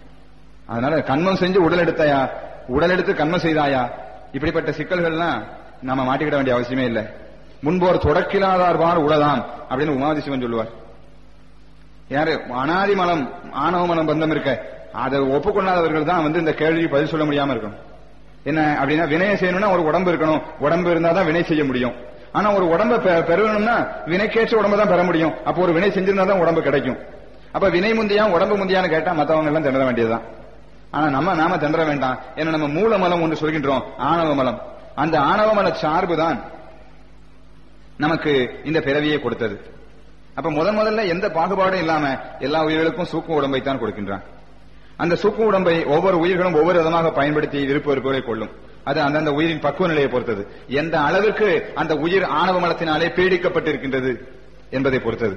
அதனால கண்மம் செஞ்சு உடல் எடுத்தாயா உடல் எடுத்து கண்மம் செய்தாயா இப்படிப்பட்ட சிக்கல்கள்லாம் நம்ம மாட்டிக்கிட வேண்டிய அவசியமே இல்லை முன்போர் தொடக்கிலாதார்பார் உளதாம் அப்படின்னு உமாதி சிவன் சொல்லுவார் யாரு அனாதி மலம் ஆணவ மலம் பந்தம் இருக்க அதை ஒப்புக்கொள்ளாதவர்கள் தான் வந்து இந்த கேள்விக்கு பதில் சொல்ல முடியாம இருக்கும் என்ன அப்படின்னா வினையை செய்யணும்னா ஒரு உடம்பு இருக்கணும் உடம்பு இருந்தா தான் வினை செய்ய முடியும் ஆனா ஒரு உடம்ப பெ- பெறணும்னா வினைக்கேற்ற உடம்ப தான் பெற முடியும் அப்போ ஒரு வினை செஞ்சிருந்தா தான் உடம்பு கிடைக்கும் அப்ப வினை முந்தியா உடம்பு முந்தியான்னு கேட்டா மத்தவங்க எல்லாம் திணற வேண்டியதுதான் ஆனா நம்ம நாம திணற வேண்டாம் ஏன்னா நம்ம மூல மலம் ஒன்று சொல்கின்றோம் ஆணவ மலம் அந்த ஆணவ மல சார்பு தான் நமக்கு இந்த பிறவியை கொடுத்தது அப்ப முதன் முதல்ல எந்த பாகுபாடும் இல்லாம எல்லா உயிர்களுக்கும் சூக்கும் உடம்பை தான் கொடுக்கின்றான் அந்த சூக்கும் உடம்பை ஒவ்வொரு உயிர்களும் ஒவ்வொரு விதமாக பயன்படுத்தி விருப்ப வெறுப்புகளை கொள்ளும் அது அந்தந்த உயிரின் பக்குவ நிலையை பொறுத்தது எந்த அளவிற்கு அந்த உயிர் ஆணவ மலத்தினாலே பீடிக்கப்பட்டிருக்கின்றது என்பதை பொறுத்தது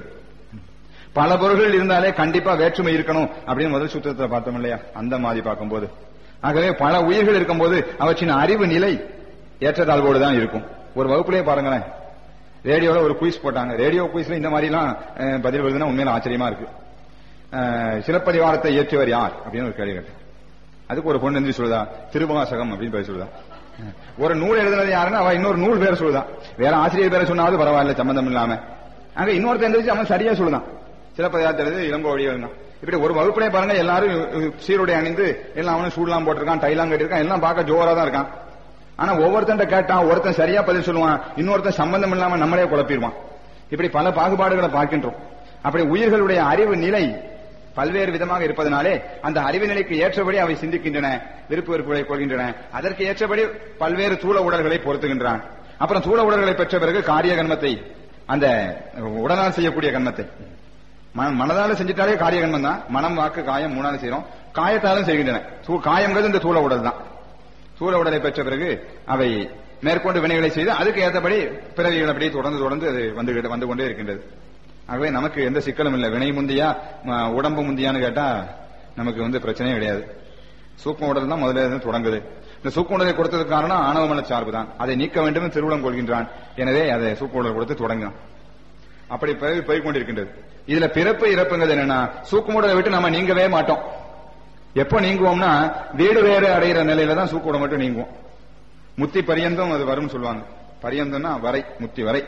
பல பொருள்கள் இருந்தாலே கண்டிப்பா வேற்றுமை இருக்கணும் அப்படின்னு முதல் சூத்திரத்தை பார்த்தோம் இல்லையா அந்த மாதிரி பார்க்கும்போது ஆகவே பல உயிர்கள் இருக்கும்போது அவற்றின் அறிவு நிலை ஏற்றத்தாழ்வோடு தான் இருக்கும் ஒரு வகுப்புலயே பாருங்களேன் ரேடியோல ஒரு குயிஸ் போட்டாங்க ரேடியோ குயிஸ்ல இந்த மாதிரி எல்லாம் அஹ், பதில் வருதுன்னா உண்மையில ஆச்சரியமா இருக்கு அஹ், சிலப்பதிகாரத்தை இயற்றியவர் யார் அப்படின்னு ஒரு கேள்வி கேட்டேன் அதுக்கு ஒரு பொண்ணு வந்து சொல்லுதா திருவாசகம் அப்படின்னு பேர் சொல்லுதா ஒரு நூல் எழுதுனது யாருன்னா அவ இன்னொரு நூல் பேரை சொல்லுதா வேற ஆசிரியர் பேரை சொன்னாவது பரவாயில்ல சம்பந்தம் இல்லாம அங்க இன்னொருத்தன் எந்திரிச்சு அவன் சரியா சொல்லுதான் சிலப்பதிகாரத்தை எழுதி இளங்கோவடி எழுதினான் இப்படி ஒரு வகுப்புலயே பாருங்க எல்லாரும் அஹ், சீருடை அணிந்து எல்லாம் அவனும் சூடெல்லாம் போட்டிருக்கான் டைலாம் கட்டிருக்கான் எல்லாம் பார்க்க ஜோரா தான் இருக்கான் ஆனா ஒவ்வொருத்தன் கேட்டான் ஒருத்தன் சரியா பதில் சொல்லுவான் இன்னொருத்தன் சம்பந்தம் இல்லாம நம்மளே குழப்பிடுவான் இப்படி பல பாகுபாடுகளை பார்க்கின்றோம் அப்படி உயிர்களுடைய அறிவு நிலை பல்வேறு விதமாக இருப்பதனாலே அந்த அறிவு நிலைக்கு ஏற்றபடி அவை சிந்திக்கின்றன விருப்பு வெறுப்புகளை கொள்கின்றன அதற்கு ஏற்றபடி பல்வேறு தூள உடல்களை பொருத்துகின்றான் அப்புறம் தூள உடல்களை பெற்ற பிறகு காரிய கண்மத்தை அந்த உடலால் செய்யக்கூடிய கண்மத்தை மன- மனதால செஞ்சிட்டாலே காரிய கண்மம் தான் மனம் வாக்கு காயம் மூணால செய்யறோம் காயத்தாலும் செய்கின்றன தூ- காயம்ங்கிறது இந்த தூள உடல் தான் சூழ உடலை பெற்ற பிறகு அவை மேற்கொண்டு வினைகளை செய்து அதுக்கு ஏற்றபடி பிறவிகள் அப்படியே தொடர்ந்து தொடர்ந்து அது வந்து வந்து கொண்டே இருக்கின்றது ஆகவே நமக்கு எந்த சிக்கலும் இல்லை வினை முந்தியா ம, உடம்பு முந்தியான்னு கேட்டா நமக்கு வந்து பிரச்சனையே கிடையாது சூக்கம் உடல் தான் முதல்ல இருந்து தொடங்குது இந்த சூக்க உடலை கொடுத்ததுக்கு காரணம் ஆணவமல சார்பு தான் அதை நீக்க வேண்டும் என்று திருவுளம் கொள்கின்றான் எனவே அதை சூக்க உடல் கொடுத்து தொடங்கினான் அப்படி பிறகு போய் கொண்டிருக்கின்றது இதுல பிறப்பு இறப்புங்கிறது என்னன்னா சூக்குமுடலை விட்டு நம்ம நீங்கவே மாட்டோம் எப்போ நீங்குவோம்னா வீடு வேறு அடைகிற நிலையில தான் சூக்கூட மட்டும் நீங்குவோம் முத்தி பரியந்தம் அது வரும்னு சொல்லுவாங்க பரியந்தம்னா வரை முத்தி வரை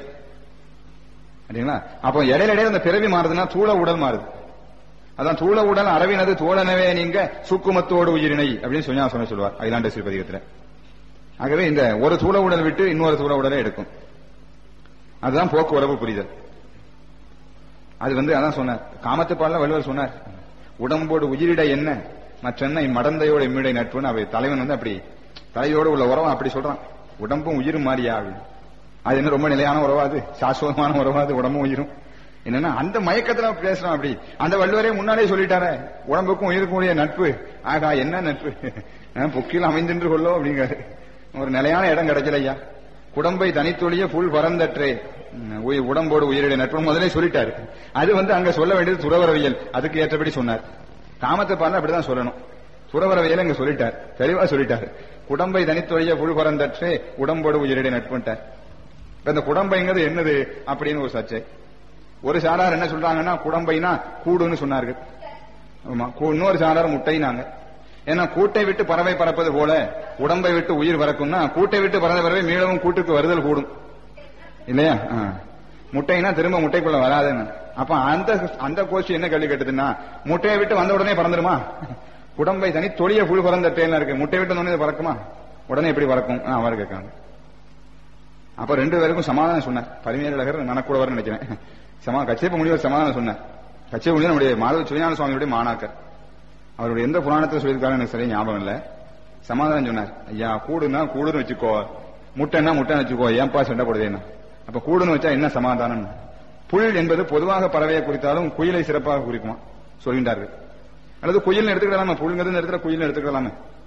சரிங்களா அப்போ இடையில இடையில அந்த பிறவி மாறுதுன்னா தூள உடல் மாறுது அதான் தூள உடல் அரவினது தோழனவே நீங்க சூக்குமத்தோடு உயிரினை அப்படின்னு சொன்னா சொன்ன சொல்லுவார் அகிலாண்டேஸ்வரி பதிகத்துல ஆகவே இந்த ஒரு தூள உடல் விட்டு இன்னொரு தூள உடலை எடுக்கும் அதுதான் போக்குவரவு புரிதல் அது வந்து அதான் சொன்னார் காமத்து பாடல வள்ளுவர் சொன்னார் உடம்போடு உயிரிட என்ன மற்றென்ன மடந்தையோட இம்மிடை நட்புன்னு அவை தலைவன் வந்து அப்படி தலையோடு உள்ள உறவை அப்படி சொல்றான் உடம்பும் உயிரும் மாறியா அப்படின்னு அது என்ன ரொம்ப நிலையான உறவா அது சாஸ்வதமான உறவா அது உடம்பும் உயிரும் என்னன்னா அந்த மயக்கத்துல பேசுறான் அப்படி அந்த வள்ளுவரே முன்னாலே சொல்லிட்டாரே உடம்புக்கும் உயிருக்கும் உரிய நட்பு ஆகா என்ன நட்பு அஹ், பொக்கில் அமைந்தின்று கொள்ளோ அப்படிங்கிறாரு ஒரு நிலையான இடம் கிடைக்கல ஐயா குடம்பை தனித்தொழிய புல் பரந்தற்றே உம், உயிர் உடம்போடு உயிரிட நட்பு முதலே சொல்லிட்டாரு அது வந்து அங்க சொல்ல வேண்டியது துறவரவியல் அதுக்கு ஏற்றபடி சொன்னார் காமத்தை பாருங்க அப்படிதான் சொல்லணும் துறவரவியல் அங்க சொல்லிட்டார் தெளிவா சொல்லிட்டாரு குடம்பை தனித்தொழிய புல் பரந்தற்றே உடம்போடு உயிரிட நட்புன்ட்டார் இப்ப இந்த குடம்பைங்கிறது என்னது அப்படின்னு ஒரு சர்ச்சை ஒரு சாரார் என்ன சொல்றாங்கன்னா குடம்பைனா கூடுன்னு சொன்னார்கள் ஆமா கூ- இன்னொரு சாரார் முட்டைனாங்க ஏன்னா கூட்டை விட்டு பறவை பறப்பது போல உடம்பை விட்டு உயிர் பறக்கும்னா கூட்டை விட்டு பறந்த பறவை மீளவும் கூட்டுக்கு வருதல் கூடும் இல்லையா ஆ. முட்டைனா திரும்ப முட்டைக்குள்ள வராதுன்னு அப்ப அந்த அந்த கோஷ்டி என்ன கேள்வி கேட்டதுன்னா முட்டையை விட்டு வந்த உடனே பறந்துருமா குடம்பை தனி தொழிய புழு பறந்த டேல இருக்கு முட்டை விட்டு வந்த உடனே இது பறக்குமா உடனே எப்படி பறக்கும் ஆ, அவர் கேட்காங்க அப்ப ரெண்டு பேருக்கும் சமாதானம் சொன்னார் பரிமேலழகர் நனக்கூடவர் நினைக்கிறேன் சமா கச்சேப்ப முனிவர் சமாதானம் சொன்னார் கச்சேப்ப முனிவர் நம்முடைய மாதவ சிவஞான சுவாமியுடைய மாணாக்கர் அவருடைய எந்த புராணத்தை சொல்லியிருக்காரு எனக்கு சரியா ஞாபகம் இல்ல சமாதானம் சொன்னார் ஐயா கூடுனா கூடுன்னு வச்சுக்கோ முட்டைன்னா முட்டைன்னு வச்சுக்கோ ஏன்பா சண்டை போடுதேன்னா அப்ப கூடுன்னு வச்சா என்ன சமாதானம் புல் என்பது பொதுவாக பறவையை குறித்தாலும் குயிலை சிறப்பாக குறிக்குமா சொல்கின்றார்கள் அல்லது குயில் எடுத்துக்கிடலாமா புல்ங்கிறது இடத்துல குயில் எடுத்துக்கிடலாமே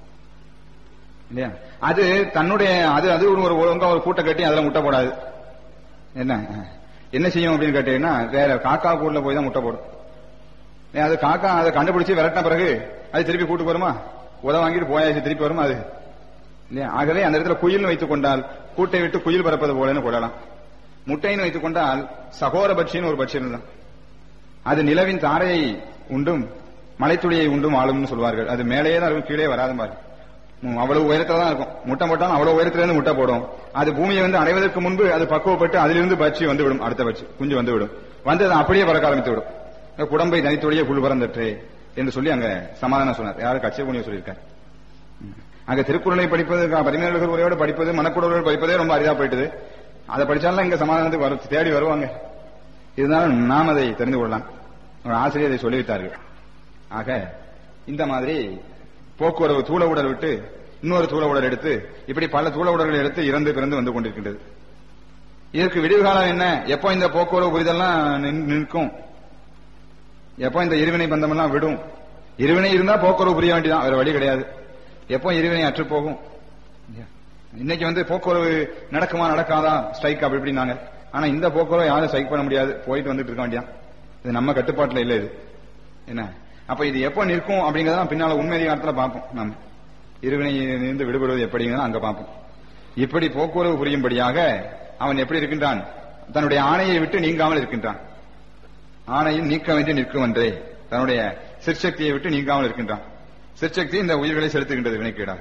இல்லையா அது தன்னுடைய அது அது ஒரு ஒரு ஒழுங்கா ஒரு கூட்டை கட்டி அதுல முட்டை போடாது என்ன என்ன செய்யும் அப்படின்னு கேட்டீங்கன்னா வேற காக்கா கூடுல போய் தான் முட்டை போடும் ஏன் அது காக்கா அதை கண்டுபிடிச்சு விரட்டின பிறகு அது திருப்பி கூட்டு வருமா உத வாங்கிட்டு போயாச்சு திருப்பி வருமா அது இல்லையா ஆகவே அந்த இடத்துல குயில்னு வைத்துக் கொண்டால் கூட்டை விட்டு குயில் பறப்பது போலன்னு கொள்ளலாம் முட்டைன்னு வைத்துக் கொண்டால் சகோர பட்சின்னு ஒரு பட்சி தான் அது நிலவின் தாரையை உண்டும் மலைத்துளியை உண்டும் ஆளும்னு சொல்வார்கள் அது மேலேயே தான் இருக்கும் கீழே வராது பாரு ம், அவ்வளவு உயரத்துல தான் இருக்கும் முட்டை போட்டாலும் அவ்வளவு உயரத்துல இருந்து முட்டை போடும் அது பூமியை வந்து அடைவதற்கு முன்பு அது பக்குவப்பட்டு அதிலிருந்து பட்சி வந்து விடும் அடுத்த பட்சி குஞ்சு வந்து விடும் வந்து அது அப்படியே பறக்க ஆரம்பித்து விடும் இந்த குடம்பை தனித்தொழிய புல் பறந்தற்றே என்று சொல்லி அங்க சமாதானம் சொன்னார் யாரு கச்சை புனிய சொல்லியிருக்காரு ம். அங்க திருக்குறளை படிப்பது க- பதினேழு உரையோட படிப்பது மனக்குடலோடு படிப்பதே ரொம்ப அரிதா போயிட்டுது அதை படிச்சாலும் இங்க சமாதானத்துக்கு வர தேடி வருவாங்க இருந்தாலும் நாம் அதை தெரிந்து கொள்ளலாம் ஒரு ஆசிரியர் இதை சொல்லிவிட்டார்கள் ஆக இந்த மாதிரி போக்குவரவு தூள உடல் விட்டு இன்னொரு தூள உடல் எடுத்து இப்படி பல தூள உடல்களை எடுத்து இறந்து பிறந்து வந்து கொண்டிருக்கின்றது இதற்கு விடிவு காலம் என்ன எப்போ இந்த போக்குவரவு புரிதெல்லாம் நின்- நிற்கும் எப்போ இந்த இருவினை பந்தமெல்லாம் விடும் இருவினை இருந்தா போக்குவரவு புரிய வேண்டியதான் வேற வழி கிடையாது எப்போ இருவினை அற்று போகும் இன்னைக்கு வந்து போக்குவரவு நடக்குமா நடக்காதா ஸ்ட்ரைக் அப்படி இப்படினாங்க ஆனா இந்த போக்குவரவு யாரும் ஸ்ட்ரைக் பண்ண முடியாது போயிட்டு வந்துட்டு இருக்க வேண்டியான் இது நம்ம கட்டுப்பாட்டுல இல்ல இது என்ன அப்ப இது எப்போ நிற்கும் அப்படிங்கறத பின்னால உண்மை அதிகாரத்துல பார்ப்போம் நாம இருவினையிலிருந்து விடுபடுவது எப்படிங்கிறத அங்க பார்ப்போம் இப்படி போக்குவரவு புரியும்படியாக அவன் எப்படி இருக்கின்றான் தன்னுடைய ஆணையை விட்டு நீங்காமல் இருக்கின்றான் ஆணையும் நீக்க வேண்டி நிற்கும் என்றே தன்னுடைய சிற்சக்தியை விட்டு நீங்காமல் இருக்கின்றான் சிற்சக்தி இந்த உயிர்களை செலுத்துகின்றது வினைக்கீடாக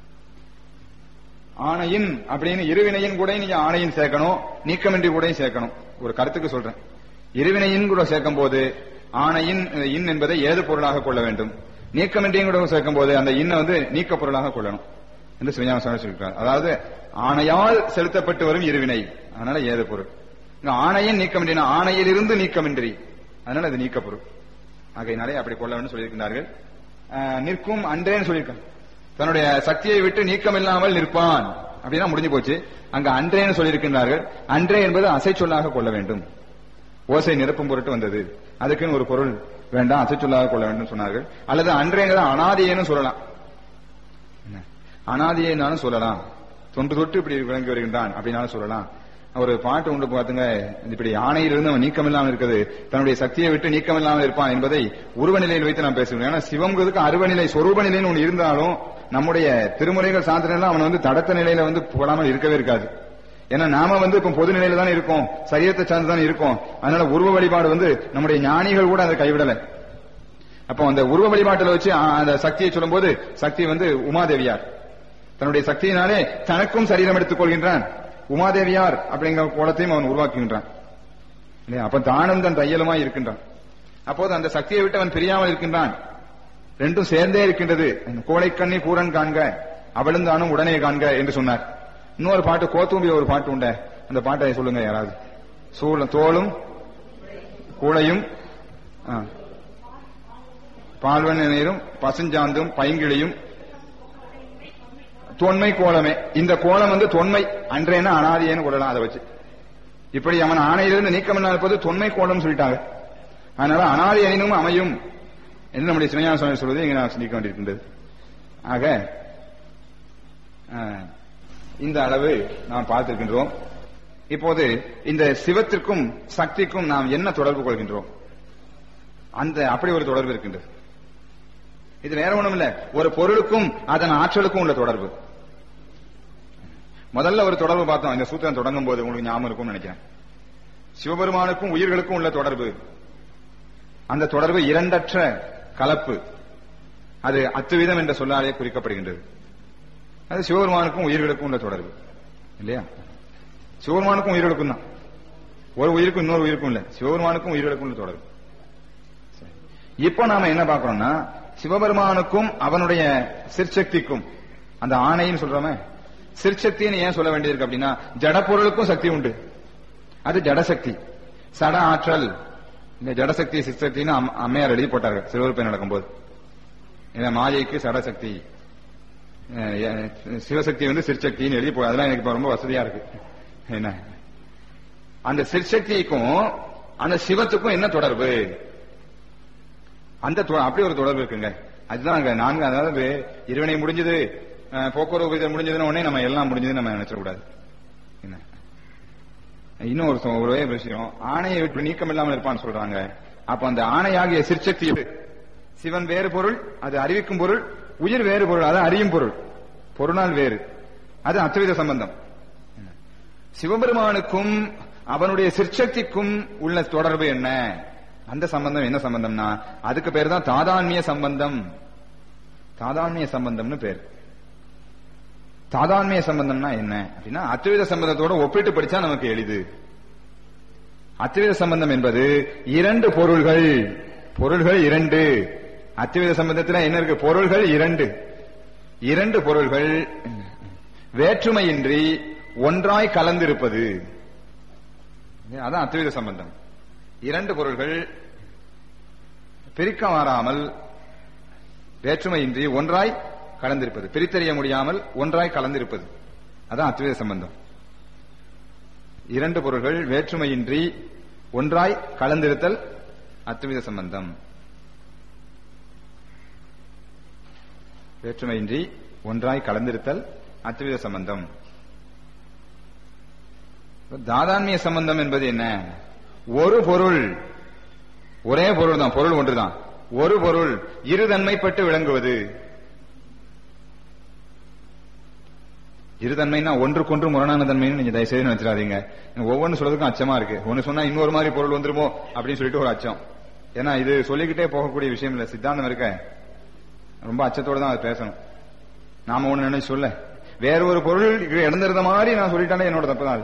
ஆணையின் அப்படின்னு இருவினையின் கூட நீங்க ஆணையின் சேர்க்கணும் நீக்கமின்றி கூட சேர்க்கணும் ஒரு கருத்துக்கு சொல்றேன் இருவினையின் கூட சேர்க்கும் போது ஆணையின் அஹ், இன் என்பதை ஏது பொருளாக கொள்ள வேண்டும் நீக்கமின்றியும் கூட சேர்க்கும் போது அந்த இன்ன வந்து நீக்க பொருளாக கொள்ளணும் என்று சிவஞான சுவாமி சொல்லியிருக்கார் அதாவது ஆணையால் செலுத்தப்பட்டு வரும் இருவினை அதனால ஏது பொருள் இங்க ஆணையின் நீக்கமின்றினா ஆணையிலிருந்து நீக்கமின்றி அதனால அது நீக்க பொருள் ஆகையினாலே அப்படி கொள்ள வேண்டும் சொல்லியிருக்கிறார்கள் அஹ், நிற்கும் அன்றேன்னு சொல்லியிருக்காங்க தன்னுடைய சக்தியை விட்டு நீக்கம் இல்லாமல் நிற்பான் அப்படின்னா முடிஞ்சு போச்சு அங்க அன்றேன்னு சொல்லியிருக்கின்றார்கள் அன்றே என்பது அசை சொல்லாக கொள்ள வேண்டும் ஓசை நிரப்பும் பொருட்டு வந்தது அதுக்குன்னு ஒரு பொருள் வேண்டாம் அசை சொல்லாக கொள்ள வேண்டும் சொன்னார்கள் அல்லது அன்றேங்கிறத அனாதியேன்னு சொல்லலாம் என்ன? அனாதியேனாலும் சொல்லலாம் தொன்று தொட்டு இப்படி விளங்கி வருகின்றான் அப்படின்னாலும் சொல்லலாம் ஒரு பாட்டு உண்டு பாத்துங்க இப்படி ஆணையிலிருந்து அவன் நீக்கம் இல்லாமல் இருக்குது தன்னுடைய சக்தியை விட்டு நீக்கம் இல்லாமல் இருப்பான் என்பதை உருவ நிலையில் வைத்து நாம் பேசுகிறோம் ஏன்னா சிவங்கிறதுக்கு அருவ நிலை சொரூப நிலைன்னு ஒன்று இருந்தாலும் நம்முடைய திருமுறைகள் சாத்திரம் அவன் வந்து தடத்த நிலையில வந்து போடாமல் இருக்கவே இருக்காது ஏன்னா நாம வந்து இப்ப பொது நிலையில தானே இருக்கோம் சரீரத்தை சார்ந்து தானே இருக்கோம் அதனால உருவ வழிபாடு வந்து நம்முடைய ஞானிகள் கூட அதை கைவிடல அப்போ அந்த உருவ வழிபாட்டில் வச்சு ஆ, அந்த சக்தியை சொல்லும்போது சக்தி வந்து உமாதேவியார் தன்னுடைய சக்தியினாலே தனக்கும் சரீரம் எடுத்துக் கொள்கின்றான் உமாதேவியார் அப்படிங்கிற கோலத்தையும் அவன் உருவாக்குகின்றான் இல்லையா அப்ப தானும் தன் தையலுமாய் இருக்கின்றான் அப்போது அந்த சக்தியை விட்டு அவன் பிரியாமல் இருக்கின்றான் ரெண்டும் சேர்ந்தே இருக்கின்றது கோழைக்கண்ணி கூரன் காண்க அவளும் தானும் உடனே காண்க என்று சொன்னார் இன்னொரு பாட்டு கோத்தூம்பி ஒரு பாட்டு உண்ட அந்த பாட்டை சொல்லுங்க யாராவது சூழ தோளும் கூளையும் ஆ. பால்வன நீரும் பசுஞ்சாந்தும் பைங்கிளியும் தொன்மை கோலமே இந்த கோலம் வந்து தொன்மை அன்றேன்னு அனாதியேன்னு கொள்ளலாம் அதை வச்சு இப்படி அவன் ஆணையிலிருந்து நீக்கம் இருப்பது தொன்மை கோலம் சொல்லிட்டாங்க அதனால அனாதி அணினும் அமையும் என்று நம்முடைய சிவஞான சுவாமி சொல்வது இங்க நான் சிந்திக்க வேண்டியிருக்கின்றது ஆக அஹ், இந்த அளவு நாம் பார்த்திருக்கின்றோம் இப்போது இந்த சிவத்திற்கும் சக்திக்கும் நாம் என்ன தொடர்பு கொள்கின்றோம் அந்த அப்படி ஒரு தொடர்பு இருக்கின்றது இது வேற ஒண்ணும் இல்ல ஒரு பொருளுக்கும் அதன் ஆற்றலுக்கும் உள்ள தொடர்பு முதல்ல ஒரு தொடர்பு பார்த்தோம் இந்த சூத்திரம் தொடங்கும் போது உங்களுக்கு ஞாபகம் இருக்கும்னு நினைக்கிறேன் சிவபெருமானுக்கும் உயிர்களுக்கும் உள்ள தொடர்பு அந்த தொடர்பு இரண்டற்ற கலப்பு அது அத்துவிதம் என்ற சொல்லாலே குறிக்கப்படுகின்றது அது சிவபெருமானுக்கும் உயிர்களுக்கும் உள்ள தொடர்பு இல்லையா சிவபெருமானுக்கும் உயிர்களுக்கும் தான் ஒரு உயிருக்கும் இன்னொரு உயிருக்கும் இல்ல சிவபெருமானுக்கும் உயிர்களுக்கும் உள்ள தொடர்பு சரி. இப்போ நாம என்ன பார்க்கிறோம்னா சிவபெருமானுக்கும் அவனுடைய சிற்சக்திக்கும் அந்த ஆணைன்னு சொல்றோமே சிற்சக்தின்னு ஏன் சொல்ல வேண்டியிருக்கு அப்படின்னா ஜடப்பொருளுக்கும் சக்தி உண்டு அது ஜடசக்தி சட ஆற்றல் இந்த ஜடசக்தி சிற்சக்தின்னு அம்- அம்மையார் எழுதி போட்டார்கள் சிறுவருப்பை நடக்கும்போது இந்த மாயைக்கு சடசக்தி அஹ் எ- சிவசக்தி வந்து சிற்சக்தின்னு எழுதி போ அதெல்லாம் எனக்கு இப்ப ரொம்ப வசதியா இருக்கு என்ன அந்த சிற்சக்திக்கும் அந்த சிவத்துக்கும் என்ன தொடர்பு அந்த தொ- அப்படி ஒரு தொடர்பு இருக்குங்க அதுதான் அங்க நான்கு அதாவது இருவினை முடிஞ்சது அஹ், போக்குவரத்து விகிதம் முடிஞ்சதுன்னு உடனே நம்ம எல்லாம் முடிஞ்சதுன்னு நம்ம நினைச்சிடக்கூடாது என்ன இன்னும் ஒரு சொ- ஒரே விஷயம் ஆணையை விட்டு நீக்கம் இல்லாமல் இருப்பான்னு சொல்றாங்க அப்ப அந்த ஆணையாகிய சிற்சக்தி எது? சிவன் வேறு பொருள் அது அறிவிக்கும் பொருள் உயிர் வேறு பொருள் அது அறியும் பொருள் பொருளால் வேறு அது அத்வைத சம்பந்தம் சிவபெருமானுக்கும் அவனுடைய சிற்சக்திக்கும் உள்ள தொடர்பு என்ன அந்த சம்பந்தம் என்ன சம்பந்தம்னா அதுக்கு பேர் தான் தாதான்மிய சம்பந்தம் தாதான்மிய சம்பந்தம்னு பேர் தாதான்மிய சம்பந்தம்னா என்ன அப்படின்னா அத்வைத சம்பந்தத்தோட ஒப்பிட்டு படிச்சா நமக்கு எளிது அத்வைத சம்பந்தம் என்பது இரண்டு பொருள்கள் பொருள்கள் இரண்டு அத்வைத சம்பந்தத்துல என்ன இருக்கு பொருள்கள் இரண்டு இரண்டு பொருள்கள் வேற்றுமையின்றி ஒன்றாய் கலந்திருப்பது அதான் அத்வைத சம்பந்தம் இரண்டு பொருள்கள் பிரிக்க மாறாமல் வேற்றுமையின்றி ஒன்றாய் கலந்திருப்பது பிரித்தறிய முடியாமல் ஒன்றாய் கலந்திருப்பது அதான் அத்வைத சம்பந்தம் இரண்டு பொருள்கள் வேற்றுமையின்றி ஒன்றாய் கலந்திருத்தல் அத்வைத சம்பந்தம் வேற்றுமையின்றி ஒன்றாய் கலந்திருத்தல் அத்வைத சம்பந்தம் தாதான்மிய சம்பந்தம் என்பது என்ன ஒரு பொருள் ஒரே பொருள் தான் பொருள் ஒன்றுதான் ஒரு பொருள் இருதன்மைப்பட்டு விளங்குவது இருதன்மைனா ஒன்றுக்கொன்று முரணான தன்மைன்னு நீங்க தயவுசெய்து நினைச்சிடாதீங்க ஒவ்வொன்னு சொல்றதுக்கும் அச்சமா இருக்கு ஒன்னு சொன்னா இன்னொரு மாதிரி பொருள் வந்துருமோ அப்படின்னு சொல்லிட்டு ஒரு அச்சம் ஏன்னா இது சொல்லிக்கிட்டே போகக்கூடிய விஷயம் இல்ல சித்தாந்தம் இருக்க ரொம்ப அச்சத்தோட தான் அது பேசணும் நாம ஒண்ணு நினைச்சு சொல்ல வேற ஒரு பொருள் இழந்திருந்த மாதிரி நான் சொல்லிட்டாலே என்னோட தப்பு தான் அது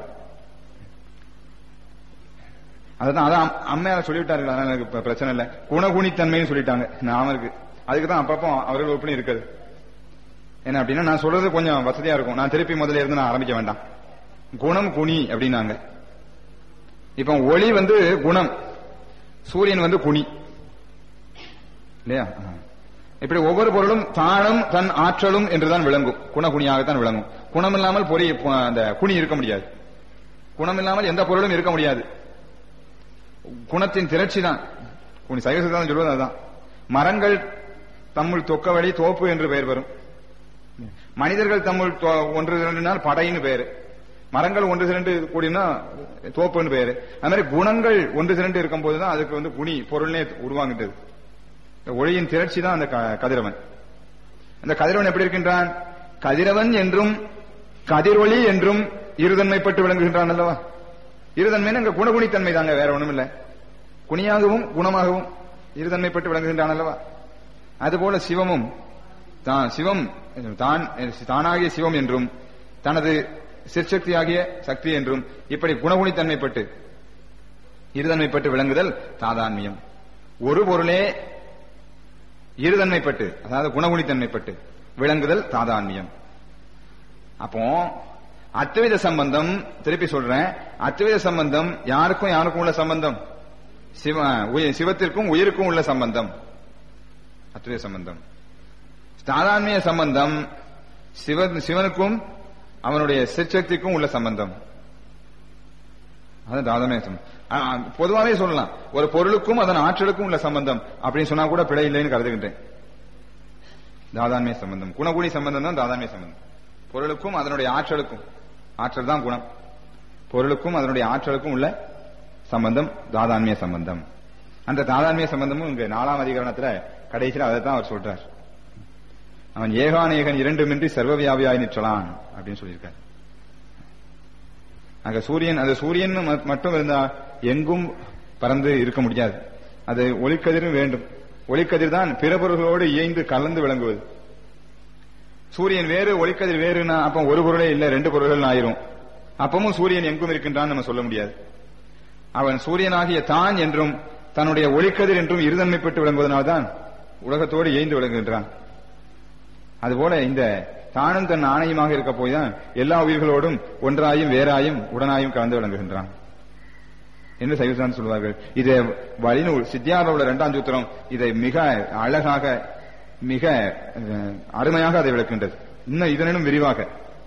அதுதான் அதான் அம்மையார சொல்லிவிட்டார்கள் அதனால எனக்கு இப்ப பிரச்சனை இல்ல குணகுணித்தன்மைன்னு சொல்லிட்டாங்க நாம இருக்கு அதுக்கு தான் அப்பப்போ அவர்கள் ஒப்பனை இருக்குது என்ன அப்படின்னா நான் சொல்றது கொஞ்சம் வசதியா இருக்கும் நான் திருப்பி முதல்ல இருந்து நான் ஆரம்பிக்க வேண்டாம் குணம் குனி அப்படின்னாங்க இப்ப ஒளி வந்து குணம் சூரியன் வந்து குனி இல்லையா இப்படி ஒவ்வொரு பொருளும் தானும் தன் ஆற்றலும் என்றுதான் விளங்கும் குணகுணியாகத்தான் விளங்கும் குணம் இல்லாமல் பொறி அந்த குனி இருக்க முடியாது குணம் இல்லாமல் எந்த பொருளும் இருக்க முடியாது குணத்தின் திரட்சி தான் குனி சைவ சித்தாந்தம் சொல்வது அதுதான் மரங்கள் தம்முள் தொக்க வழி தோப்பு என்று பெயர் வரும் மனிதர்கள் தம்முள் ஒன்று இரண்டு நாள் படைன்னு பேரு மரங்கள் ஒன்று இரண்டு கூடினா தோப்புன்னு பேரு அது மாதிரி குணங்கள் ஒன்று இரண்டு இருக்கும் போதுதான் அதுக்கு வந்து குனி பொருள்னே உருவாங்கிட்டது ஒளியின் திரட்சி தான் அந்த கதிரவன் அந்த கதிரவன் எப்படி இருக்கின்றான் கதிரவன் என்றும் கதிரொளி என்றும் இருதன்மைப்பட்டு விளங்குகின்றான் அல்லவா இருதன்மைன்னு அங்க குணகுணித்தன்மை தாங்க வேற ஒண்ணும் இல்ல குணியாகவும் குணமாகவும் இருதன்மைப்பட்டு விளங்குகின்றான் அல்லவா அதுபோல சிவமும் தான் சிவம் தான் தானாகிய சிவம் என்றும் தனது சிற்சக்தியாகிய சக்தி என்றும் இப்படி குணகுணித்தன்மைப்பட்டு இருதன்மைப்பட்டு விளங்குதல் தாதான்மியம் ஒரு பொருளே இருதன்மைப்பட்டு அதாவது குணகுணித்தன்மைப்பட்டு விளங்குதல் தாதான்மியம் அப்போ அத்வைத சம்பந்தம் திருப்பி சொல்றேன் அத்வைத சம்பந்தம் யாருக்கும் யாருக்கும் உள்ள சம்பந்தம் சிவ சிவத்திற்கும் உயிருக்கும் உள்ள சம்பந்தம் அத்வைத சம்பந்தம் தாதான்மிய சம்பந்தம் சிவன் சிவனுக்கும் அவனுடைய சிற்சக்திக்கும் உள்ள சம்பந்தம் அது தாதான்மிய சம்பந்தம் பொதுவாகவே சொல்லலாம் ஒரு பொருளுக்கும் அதன் ஆற்றலுக்கும் உள்ள சம்பந்தம் அப்படின்னு சொன்னா கூட பிழை இல்லைன்னு கருதுகின்றேன் தாதான்மிய சம்பந்தம் குணகுணி சம்பந்தம் தான் தாதான்மிய சம்பந்தம் பொருளுக்கும் அதனுடைய ஆற்றலுக்கும் ஆற்றல் தான் குணம் பொருளுக்கும் அதனுடைய ஆற்றலுக்கும் உள்ள சம்பந்தம் தாதான்மிய சம்பந்தம் அந்த தாதான்மிய சம்பந்தமும் இங்க நாலாம் அதிகரணத்துல கடைசியில் அதை தான் அவர் சொல்றார் அவன் ஏகானேகன் இரண்டுமின்றி சர்வவியாபியாய் நிற்றலான் அப்படின்னு சொல்லியிருக்கார் அங்க சூரியன் அந்த சூரியன் மட்டும் இருந்தா எங்கும் பறந்து இருக்க முடியாது அது ஒளிக்கதிரும் வேண்டும் ஒளிக்கதிர் தான் பிற பொருள்களோடு இயைந்து கலந்து விளங்குவது சூரியன் வேறு ஒளிக்கதிர் வேறுனா அப்ப ஒரு பொருளே இல்ல ரெண்டு பொருள்கள் ஆயிரும் அப்பவும் சூரியன் எங்கும் இருக்கின்றான் நம்ம சொல்ல முடியாது அவன் சூரியனாகிய தான் என்றும் தன்னுடைய ஒளிக்கதிர் என்றும் இருதன்மைப்பட்டு விளங்குவதனால்தான் உலகத்தோடு இயைந்து விளங்குகின்றான் அதுபோல இந்த தானும் தன் ஆணையமாக இருக்க போய்தான் எல்லா உயிர்களோடும் ஒன்றாயும் வேறாயும் உடனாயும் கலந்து விளங்குகின்றான் என்று சைவசான் சொல்வார்கள் இதை வழிநூல் சித்தியாவில் உள்ள இரண்டாம் சூத்திரம் இதை மிக அழகாக மிக அருமையாக அதை விளக்கின்றது இன்னும் இதனும் விரிவாக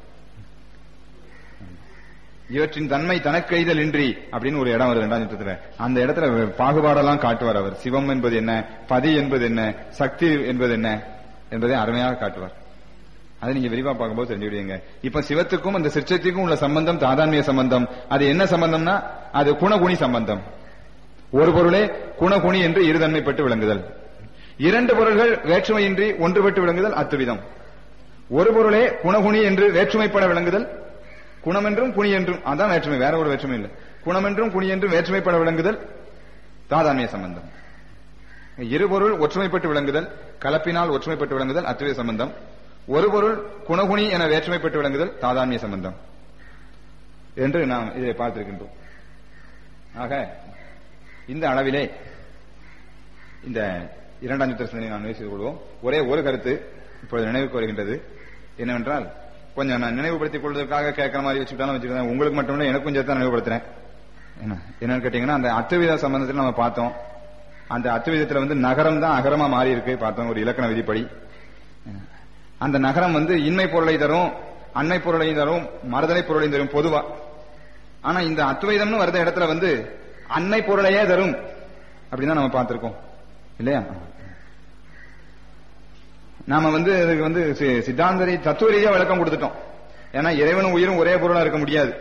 இவற்றின் தன்மை தனக்கெய்தல் இன்றி அப்படின்னு ஒரு இடம் வருது இரண்டாம் சூத்திரத்துல அந்த இடத்துல பாகுபாடெல்லாம் காட்டுவார் அவர் சிவம் என்பது என்ன பதி என்பது என்ன சக்தி என்பது என்ன என்பதை அருமையாக காட்டுவார் அதை நீங்க விரிவா பார்க்கும்போது தெரிஞ்சுவிடுவீங்க இப்ப சிவத்துக்கும் அந்த சிற்சக்திக்கும் உள்ள சம்பந்தம் தாதான்மிய சம்பந்தம் அது என்ன சம்பந்தம்னா அது குணகுணி சம்பந்தம் ஒரு பொருளே குணகுணி என்று இருதன்மைப்பட்டு விளங்குதல் இரண்டு பொருள்கள் வேற்றுமையின்றி ஒன்றுபட்டு விளங்குதல் அத்துவிதம் ஒரு பொருளே குணகுணி என்று வேற்றுமைப்பட விளங்குதல் குணம் என்றும் குணி என்றும் அதான் வேற்றுமை வேற ஒரு வேற்றுமை இல்லை குணம் என்றும் குணி என்றும் வேற்றுமைப்பட விளங்குதல் தாதான்மிய சம்பந்தம் இருபொருள் ஒற்றுமைப்பட்டு விளங்குதல் கலப்பினால் ஒற்றுமைப்பட்டு விளங்குதல் அத்துவே சம்பந்தம் ஒரு பொருள் குணகுணி என வேற்றுமைப்பட்டு விளங்குதல் தாதான்மிய சம்பந்தம் என்று நாம் இதை பார்த்திருக்கின்றோம் ஆக இந்த அளவிலே இந்த இரண்டாம் சுத்திர சிந்தனை நாம் செய்து கொள்வோம் ஒரே ஒரு கருத்து இப்பொழுது நினைவுக்கு வருகின்றது என்னவென்றால் கொஞ்சம் நான் நினைவுபடுத்திக் கொள்வதற்காக கேட்கிற மாதிரி வச்சுக்கிட்டாலும் வச்சுக்கிறேன் உங்களுக்கு மட்டும் இல்ல எனக்கும் சேர்த்து தான் நினைவுபடுத்துறேன் என்ன என்னன்னு கேட்டீங்கன்னா அந்த அத்துவித சம்பந்தத்தில் நம்ம பார்த்தோம் அந்த அத்துவிதத்துல வந்து நகரம் தான் அகரமா மாறி இருக்கு பார்த்தோம் ஒரு இலக்கண விதிப்படி அந்த நகரம் வந்து இன்மை பொருளை தரும் அண்மை பொருளையும் தரும் மறுதலை பொருளையும் தரும் பொதுவா ஆனா இந்த அத்வைதம்னு வருத இடத்துல வந்து அன்னை பொருளையே தரும் அப்படின்னு தான் நம்ம பார்த்திருக்கோம் இல்லையா நாம வந்து இதுக்கு வந்து சி- சித்தாந்த ரீ- தத்துவ ரீதியா விளக்கம் கொடுத்துட்டோம் ஏன்னா இறைவனும் உயிரும் ஒரே பொருளா இருக்க முடியாது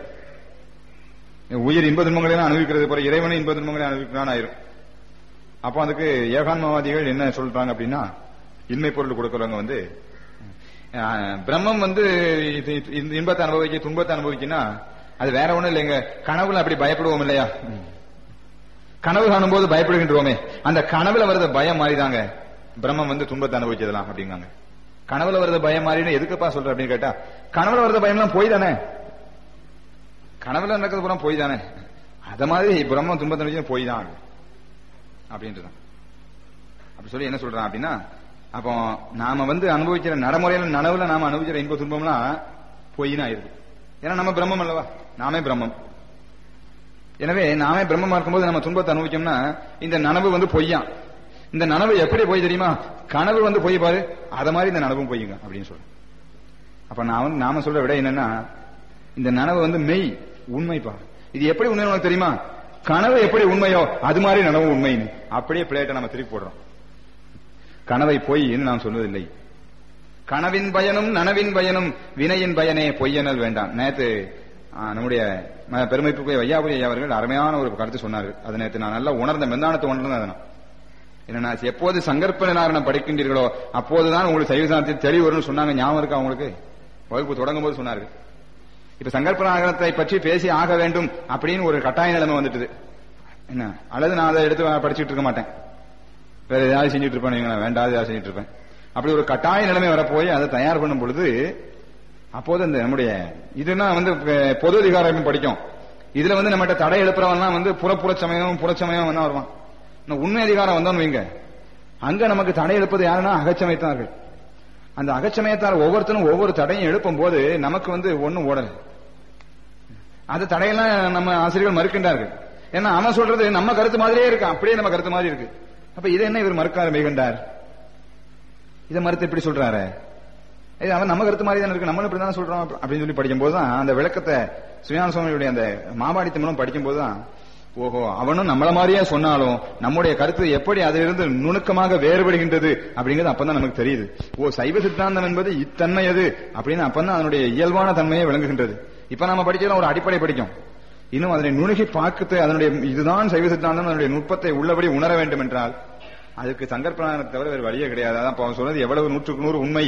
உயிர் இன்ப துன்பங்களை எல்லாம் அனுபவிக்கிறது போல இறைவனும் இன்ப துன்பங்களை அனுபவிக்கிறான் ஆயிரும் அப்போ அதுக்கு ஏகான்மவாதிகள் என்ன சொல்றாங்க அப்படின்னா இன்மை பொருள் கொடுக்கறவங்க வந்து அஹ், பிரம்மம் வந்து இது- இது- இந்த இன்பத்தை அனுபவிக்க துன்பத்தை அனுபவிக்குன்னா அது வேற ஒண்ணும் இல்லைங்க கனவுல அப்படி பயப்படுவோம் இல்லையா கனவு காணும்போது பயப்படுகின்றோமே அந்த கனவுல வரத பயம் மாறிதாங்க பிரம்மம் வந்து துன்பத்தை அனுபவிச்சதெல்லாம் அப்படிங்காங்க கனவுல வரத பயம் மாறின்னு எதுக்குப்பா சொல்ற அப்படின்னு கேட்டா கனவுல வரத பயம்லாம் போய் தானே கனவுல நடக்கிறது பூரா போய் தானே அத மாதிரி பிரம்மம் துன்பத்தை அனுபவிச்சது போய் தான் அப்படின்ட்டுதான் அப்படி சொல்லி என்ன சொல்றான் அப்படின்னா அப்போ நாம வந்து அனுபவிக்கிற நடைமுறையில நனவுல நாம அனுபவிக்கிற இன்ப துன்பம்லாம் பொய்னா ஆயிருது ஏன்னா நம்ம பிரம்மம் அல்லவா நாமே பிரம்மம் எனவே நாமே பிரம்மமா இருக்கும்போது நம்ம துன்பத்தை அனுபவிச்சோம்னா இந்த நனவு வந்து பொய்யா இந்த நனவு எப்படி போய் தெரியுமா கனவு வந்து பொய் பாரு அத மாதிரி இந்த நனவும் பொய்யுங்க அப்படின்னு சொல்றேன் அப்ப நான் வந்து நாம சொல்ற விட என்னன்னா இந்த நனவு வந்து மெய் உண்மைப்பா இது எப்படி உண்மை உனக்கு தெரியுமா கனவு எப்படி உண்மையோ அது மாதிரி நனவு உண்மைன்னு அப்படியே பிளேட்டை நம்ம திருப்பி போடுறோம் கனவை பொய் என்று நாம் சொல்வதில்லை கனவின் பயனும் நனவின் பயனும் வினையின் பயனே பொய்யனல் வேண்டாம் நேத்து ஆ, நம்முடைய ம- பெருமைப்புக்குரிய வையாபுரி ஐயா அவர்கள் அருமையான ஒரு கருத்து சொன்னார்கள் அது நேத்து நான் நல்லா உணர்ந்த மெந்தானத்தை உணர்ந்தேன் அதை நான். என்னன்னா எப்போது சங்கற்ப நிலாரணம் படிக்கின்றீர்களோ அப்போதுதான் உங்களுக்கு சைவ சாந்தத்தில் தெளிவு வரும்னு சொன்னாங்க ஞாபகம் இருக்கா உங்களுக்கு வகுப்பு தொடங்கும் போது சொன்னார்கள் இப்ப சங்கற்ப நாகரத்தை பற்றி பேசி ஆக வேண்டும் அப்படின்னு ஒரு கட்டாய நிலைமை வந்துட்டுது என்ன அல்லது நான் அதை எடுத்து படிச்சுட்டு இருக்க மாட்டேன் வேற ஏதாவது செஞ்சுட்டு இருப்பேன் வைங்களேன், வேண்டாத ஏதாவது செஞ்சுட்டு இருப்பேன் அப்படி ஒரு கட்டாய நிலைமை வரப்போய் அதை தயார் பண்ணும் பொழுது அப்போது இந்த நம்முடைய இதுனா வந்து அஹ், பொது அதிகாரம் படிக்கும் இதுல வந்து நம்மகிட்ட தடை எழுப்புறவன்லாம் வந்து புறப்புற சமயம் புறச்சமயம் என்ன வருவான் இன்னும் உண்மை அதிகாரம் வந்தோம்னு வைங்க அங்க நமக்கு தடை எழுப்பது யாருன்னா அகச்சமயத்தார்கள் அந்த அகச்சமயத்தார் ஒவ்வொருத்தரும் ஒவ்வொரு தடையும் எழுப்பும் போது நமக்கு வந்து ஒண்ணும் ஓடல அந்த தடையெல்லாம் நம்ம ஆசிரியர்கள் மறுக்கின்றார்கள் ஏன்னா அவன் சொல்றது நம்ம கருத்து மாதிரியே இருக்கு அப்படியே நம்ம கருத்து மாதிரி இருக்கு அப்ப இதை என்ன இவர் மறுக்க மிகண்டார் இதை மறுத்து எப்படி சொல்றாரு இது அவன் நம்ம கருத்து மாதிரி தானே இருக்கு நம்மளும் இப்படி தான் சொல்றோம் அப்படின்னு சொல்லி படிக்கும்போது தான் அந்த விளக்கத்தை சுயான சுவாமியுடைய அந்த மாபாடித்த மூலம் படிக்கும்போது தான் ஓஹோ அவனும் நம்மள மாதிரியே சொன்னாலும் நம்முடைய கருத்து எப்படி அதிலிருந்து நுணுக்கமாக வேறுபடுகின்றது அப்படிங்கிறது அப்பதான் நமக்கு தெரியுது ஓ சைவ சித்தாந்தம் என்பது இத்தன்மை அது அப்படின்னு அப்பதான் அதனுடைய இயல்பான தன்மையை விளங்குகின்றது இப்ப நாம படிக்கிறோம் ஒரு அடிப்படை படிக்கும் இன்னும் அதனை நுணுகி பார்க்கத்து அதனுடைய இதுதான் சைவ சித்தாந்தம் அதனுடைய நுட்பத்தை உள்ளபடி உணர வேண்டும் என்றால் அதுக்கு சங்கற்பனானத்தை தவிர வேறு வழியே கிடையாது அதான் அப்ப அவன் சொன்னது எவ்வளவு நூற்றுக்கு நூறு உண்மை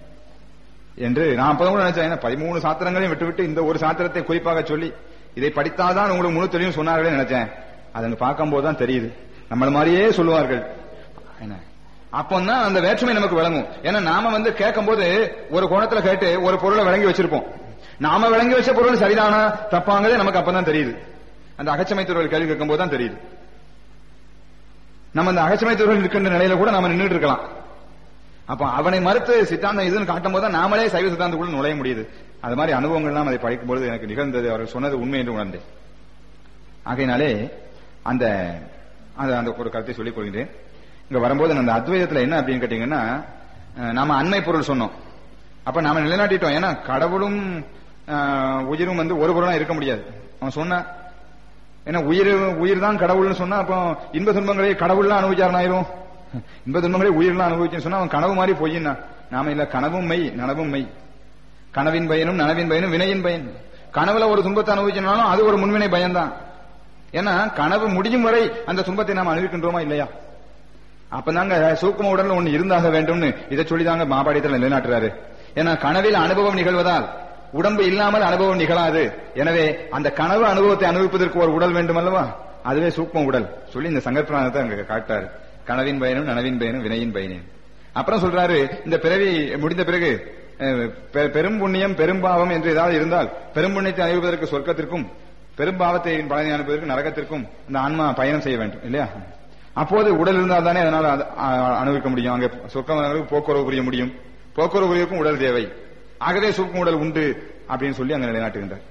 என்று நான் அப்பதான் கூட நினைச்சேன் ஏன்னா பதிமூணு சாத்திரங்களையும் விட்டுவிட்டு இந்த ஒரு சாத்திரத்தை குறிப்பாக சொல்லி இதை படித்தால்தான் உங்களுக்கு முழு தெரியும் சொன்னார்களே நினைச்சேன் அதை பார்க்கும்போது தான் தெரியுது நம்மள மாதிரியே சொல்லுவார்கள் என்ன அப்பதான் அந்த வேற்றுமை நமக்கு விளங்கும் ஏன்னா நாம வந்து கேட்கும்போது ஒரு கோணத்துல கேட்டு ஒரு பொருளை விளங்கி வச்சிருப்போம் நாம விளங்கி வச்ச பொருள் சரிதானா தப்பாங்கிறதே நமக்கு அப்பதான் தெரியுது அந்த அகச்சமைத்துறை கேள்வி கேட்கும்போது தான் தெரியுது நம்ம அந்த அகச்சமைத்துறை இருக்கின்ற நிலையில கூட நாம நின்றுட்டு இருக்கலாம் அப்ப அவனை மறுத்து சித்தாந்தம் இதுன்னு காட்டும் போது நாமளே சைவ சித்தாந்தத்துக்குள்ள நுழைய முடியுது அது மாதிரி அனுபவங்கள்லாம் அதை படிக்கும்போது எனக்கு நிகழ்ந்தது அவர்கள் சொன்னது உண்மை என்று உணர்ந்தேன் ஆகையினாலே அந்த அந்த அந்த ஒரு கருத்தை சொல்லிக் கொள்கிறேன் இங்க வரும்போது அந்த அத்வைதத்துல என்ன அப்படின்னு கேட்டீங்கன்னா அஹ், நாம அண்மை பொருள் சொன்னோம் அப்ப நாம நிலைநாட்டிட்டோம் ஏன்னா கடவுளும் அஹ், உயிரும் வந்து ஒரு பொருளா இருக்க முடியாது அவன் சொன்னான் ஏன்னா உயிர் உயிர் தான் கடவுள்னு சொன்னா அப்போ இன்ப துன்பங்களை கடவுள்லாம் அனுபவிச்சாரன் ஆயிரும் இன்ப துன்பங்களை உயிர்லாம் அனுபவிச்சுன்னு சொன்னா அவன் கனவு மாதிரி பொய்யின்னா நாம இல்ல கனவும் மெய் நனவும் மெய் கனவின் பயனும் நனவின் பயனும் வினையின் பயன் கனவுல ஒரு துன்பத்தை அனுபவிச்சனாலும் அது ஒரு முன்வினை பயன்தான் ஏன்னா கனவு முடியும் வரை அந்த துன்பத்தை நாம் அனுபவிக்கின்றோமா இல்லையா அப்பதாங்க சூக்கும உடல்ல ஒண்ணு இருந்தாக வேண்டும்னு இதை சொல்லிதாங்க மாபாடியத்தில் நிலைநாட்டுறாரு ஏன்னா கனவில் அனுபவம் நிகழ்வதால் உடம்பு இல்லாமல் அனுபவம் நிகழாது எனவே அந்த கனவு அனுபவத்தை அனுபவிப்பதற்கு ஒரு உடல் வேண்டும் அல்லவா அதுவே சூக்ம உடல் சொல்லி இந்த சங்கற்பனானத்தை அங்க காட்டாரு கனவின் பயனும் நனவின் பயனும் வினையின் பயனே அப்புறம் சொல்றாரு இந்த பிறவி முடிந்த பிறகு அஹ், பெ- பெரும் புண்ணியம் பெரும்பாவம் என்று ஏதாவது இருந்தால் பெரும் புண்ணியத்தை அனுபவதற்கு சொர்க்கத்திற்கும் பெரும்பாவத்தை பலனை அனுப்புவதற்கு நரகத்திற்கும் இந்த ஆன்மா பயணம் செய்ய வேண்டும் இல்லையா அப்போது உடல் இருந்தால் தானே அதனால் அது, அ- அனுபவிக்க முடியும் அங்கே சொர்க்கம் வந்தவர்களுக்கு போக்குவரவு புரிய முடியும் போக்குவரவு புரியக்கும் உடல் தேவை ஆகவே சூக்கும் உடல் உண்டு அப்படின்னு சொல்லி அங்க நிலைநாட்டுகின்றார்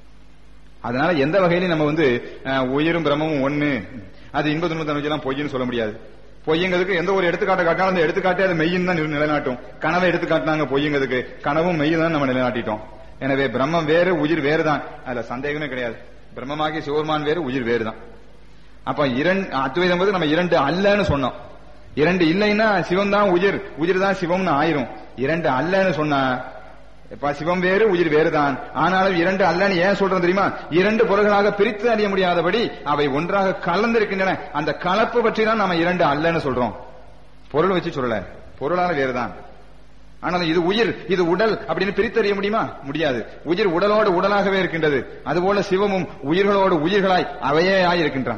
அதனால எந்த வகையிலும் நம்ம வந்து அஹ், உயிரும் பிரம்மமும் ஒண்ணு அது இன்ப துன்பத்தை எல்லாம் பொய்ன்னு சொல்ல முடியாது பொய்யுங்கிறதுக்கு எந்த ஒரு எடுத்துக்காட்டை காட்டினாலும் அந்த எடுத்துக்காட்டே அது மெய்யின் தான் நிலை- நிலைநாட்டும் கனவை எடுத்துக்காட்டினாங்க பொய்யுங்கிறதுக்கு கனவும் மெய் தான் நம்ம நிலைநாட்டிட்டோம் எனவே பிரம்மம் வேறு உயிர் வேறு தான் அதுல சந்தேகமே கிடையாது பிரம்மமாகி சிவபெருமான் வேறு உயிர் வேறு தான் அப்ப இரண்டு அத்வைதம் போது நம்ம இரண்டு அல்லன்னு சொன்னோம் இரண்டு இல்லைன்னா சிவம் தான் உயிர் உயிர் தான் சிவம்னு ஆயிரும் இரண்டு அல்லன்னு சொன்னா இப்ப சிவம் வேறு உயிர் வேறுதான் ஆனாலும் இரண்டு அல்லன்னு ஏன் சொல்றோம் தெரியுமா இரண்டு பொருள்களாக பிரித்து அறிய முடியாதபடி அவை ஒன்றாக கலந்திருக்கின்றன அந்த கலப்பு பற்றி தான் நம்ம இரண்டு அல்லன்னு சொல்றோம் பொருள் வச்சு சொல்லல பொருளால வேறுதான் ஆனால் இது உயிர் இது உடல் அப்படின்னு பிரித்தறிய முடியுமா முடியாது உயிர் உடலோடு உடலாகவே இருக்கின்றது அதுபோல சிவமும் உயிர்களோடு உயிர்களாய் அவையே இருக்கின்றான்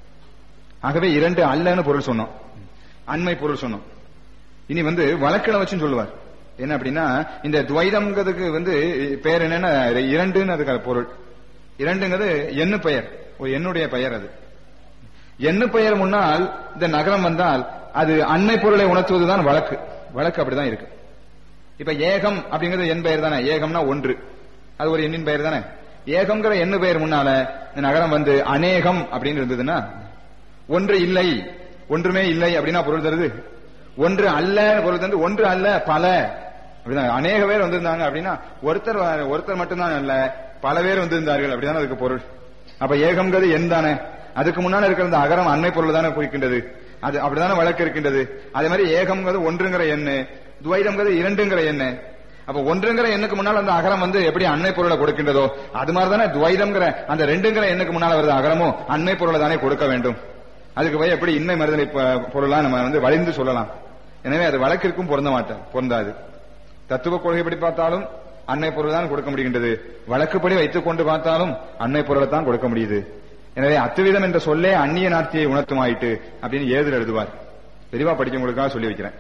ஆகவே இரண்டு அல்லன்னு பொருள் சொன்னோம் அண்மை பொருள் சொன்னோம் இனி வந்து வழக்கில வச்சுன்னு சொல்லுவார் என்ன அப்படின்னா இந்த துவைதம்ங்கிறதுக்கு வந்து பெயர் என்னன்னா இரண்டுன்னு அதுக்கு பொருள் இரண்டுங்கிறது எண்ணு பெயர் ஒரு எண்ணுடைய பெயர் அது எண்ணு பெயர் முன்னால் இந்த நகரம் வந்தால் அது அண்மை பொருளை உணர்த்துவதுதான் வழக்கு வழக்கு அப்படிதான் இருக்கு இப்ப ஏகம் அப்படிங்கிறது என் பெயர் தானே ஏகம்னா ஒன்று அது ஒரு எண்ணின் பெயர் தானே ஏகம்ங்கிற எண்ணு பெயர் முன்னால இந்த நகரம் வந்து அநேகம் அப்படின்னு இருந்ததுன்னா ஒன்று இல்லை ஒன்றுமே இல்லை அப்படின்னா பொருள் தருது ஒன்று அல்ல பொருள் தந்து ஒன்று அல்ல பல அப்படிதான் அநேக பேர் வந்திருந்தாங்க அப்படின்னா ஒருத்தர் வ- ஒருத்தர் மட்டும்தான் அல்ல பல பேர் வந்திருந்தார்கள் அப்படிதான் அதுக்கு பொருள் அப்ப ஏகம்ங்கிறது எண் தானே அதுக்கு முன்னால இருக்கிற இந்த அகரம் அன்னை பொருள் தானே குறிக்கின்றது அது அப்படிதானே வழக்கு இருக்கின்றது அதே மாதிரி ஏகம்ங்கிறது ஒன்றுங்கிற எண்ணு துவைதம்ங்கிறது இரண்டுங்கிற எண்ணு அப்ப ஒன்றுங்கிற எண்ணுக்கு முன்னால் அந்த அகரம் வந்து எப்படி அன்னை பொருளை கொடுக்கின்றதோ அது மாதிரி தானே துவைதம்ங்கிற அந்த ரெண்டுங்கிற எண்ணுக்கு முன்னால் வருது அகரமும் அன்னை பொருளை தானே கொடுக்க வேண்டும் அதுக்கு போய் எப்படி இன்மை மறுதலை ப- பொருளா நம்ம வந்து வலிந்து சொல்லலாம் எனவே அது வழக்கிற்கும் பொருந்த மாட்டேன் பொருந்தாது தத்துவ கொள்கைப்படி பார்த்தாலும் அன்னை பொருள் தான் கொடுக்க முடிகின்றது வழக்குப்படி வைத்துக் கொண்டு பார்த்தாலும் அன்னை பொருளை தான் கொடுக்க முடியுது எனவே அத்துவிதம் என்ற சொல்லே அந்நிய நாட்டியை உணர்த்துமாயிட்டு அப்படின்னு ஏதில் எழுதுவார் தெளிவா படிக்கவங்களுக்காக சொல்லி வைக்கிறேன்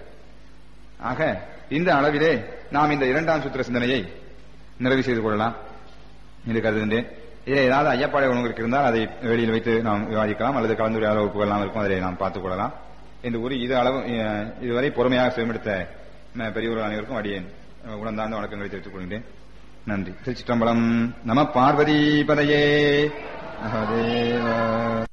ஆக இந்த அளவிலே நாம் இந்த இரண்டாம் சூத்திர சிந்தனையை நிறைவு செய்து கொள்ளலாம் என்று கருதுகின்றேன் இதில் ஏதாவது ஐயப்பாடு உங்களுக்கு இருந்தால் அதை வெளியில் வைத்து நாம் விவாதிக்கலாம் அல்லது கலந்துரையாடல் வகுப்புகள் எல்லாம் இருக்கும் அதை நாம் பார்த்துக் கொள்ளலாம் இந்த ஒரு இது அளவு அஹ், இதுவரை பொறுமையாக செவிமெடுத்த அஹ், பெரியவர்கள் அனைவருக்கும் அடியேன் அஹ், உணர்ந்தார்ந்த வணக்கங்களை தெரிவித்துக் கொள்கின்றேன் நன்றி திருச்சிற்றம்பலம் நம பார்வதி பதையே மகாதேவ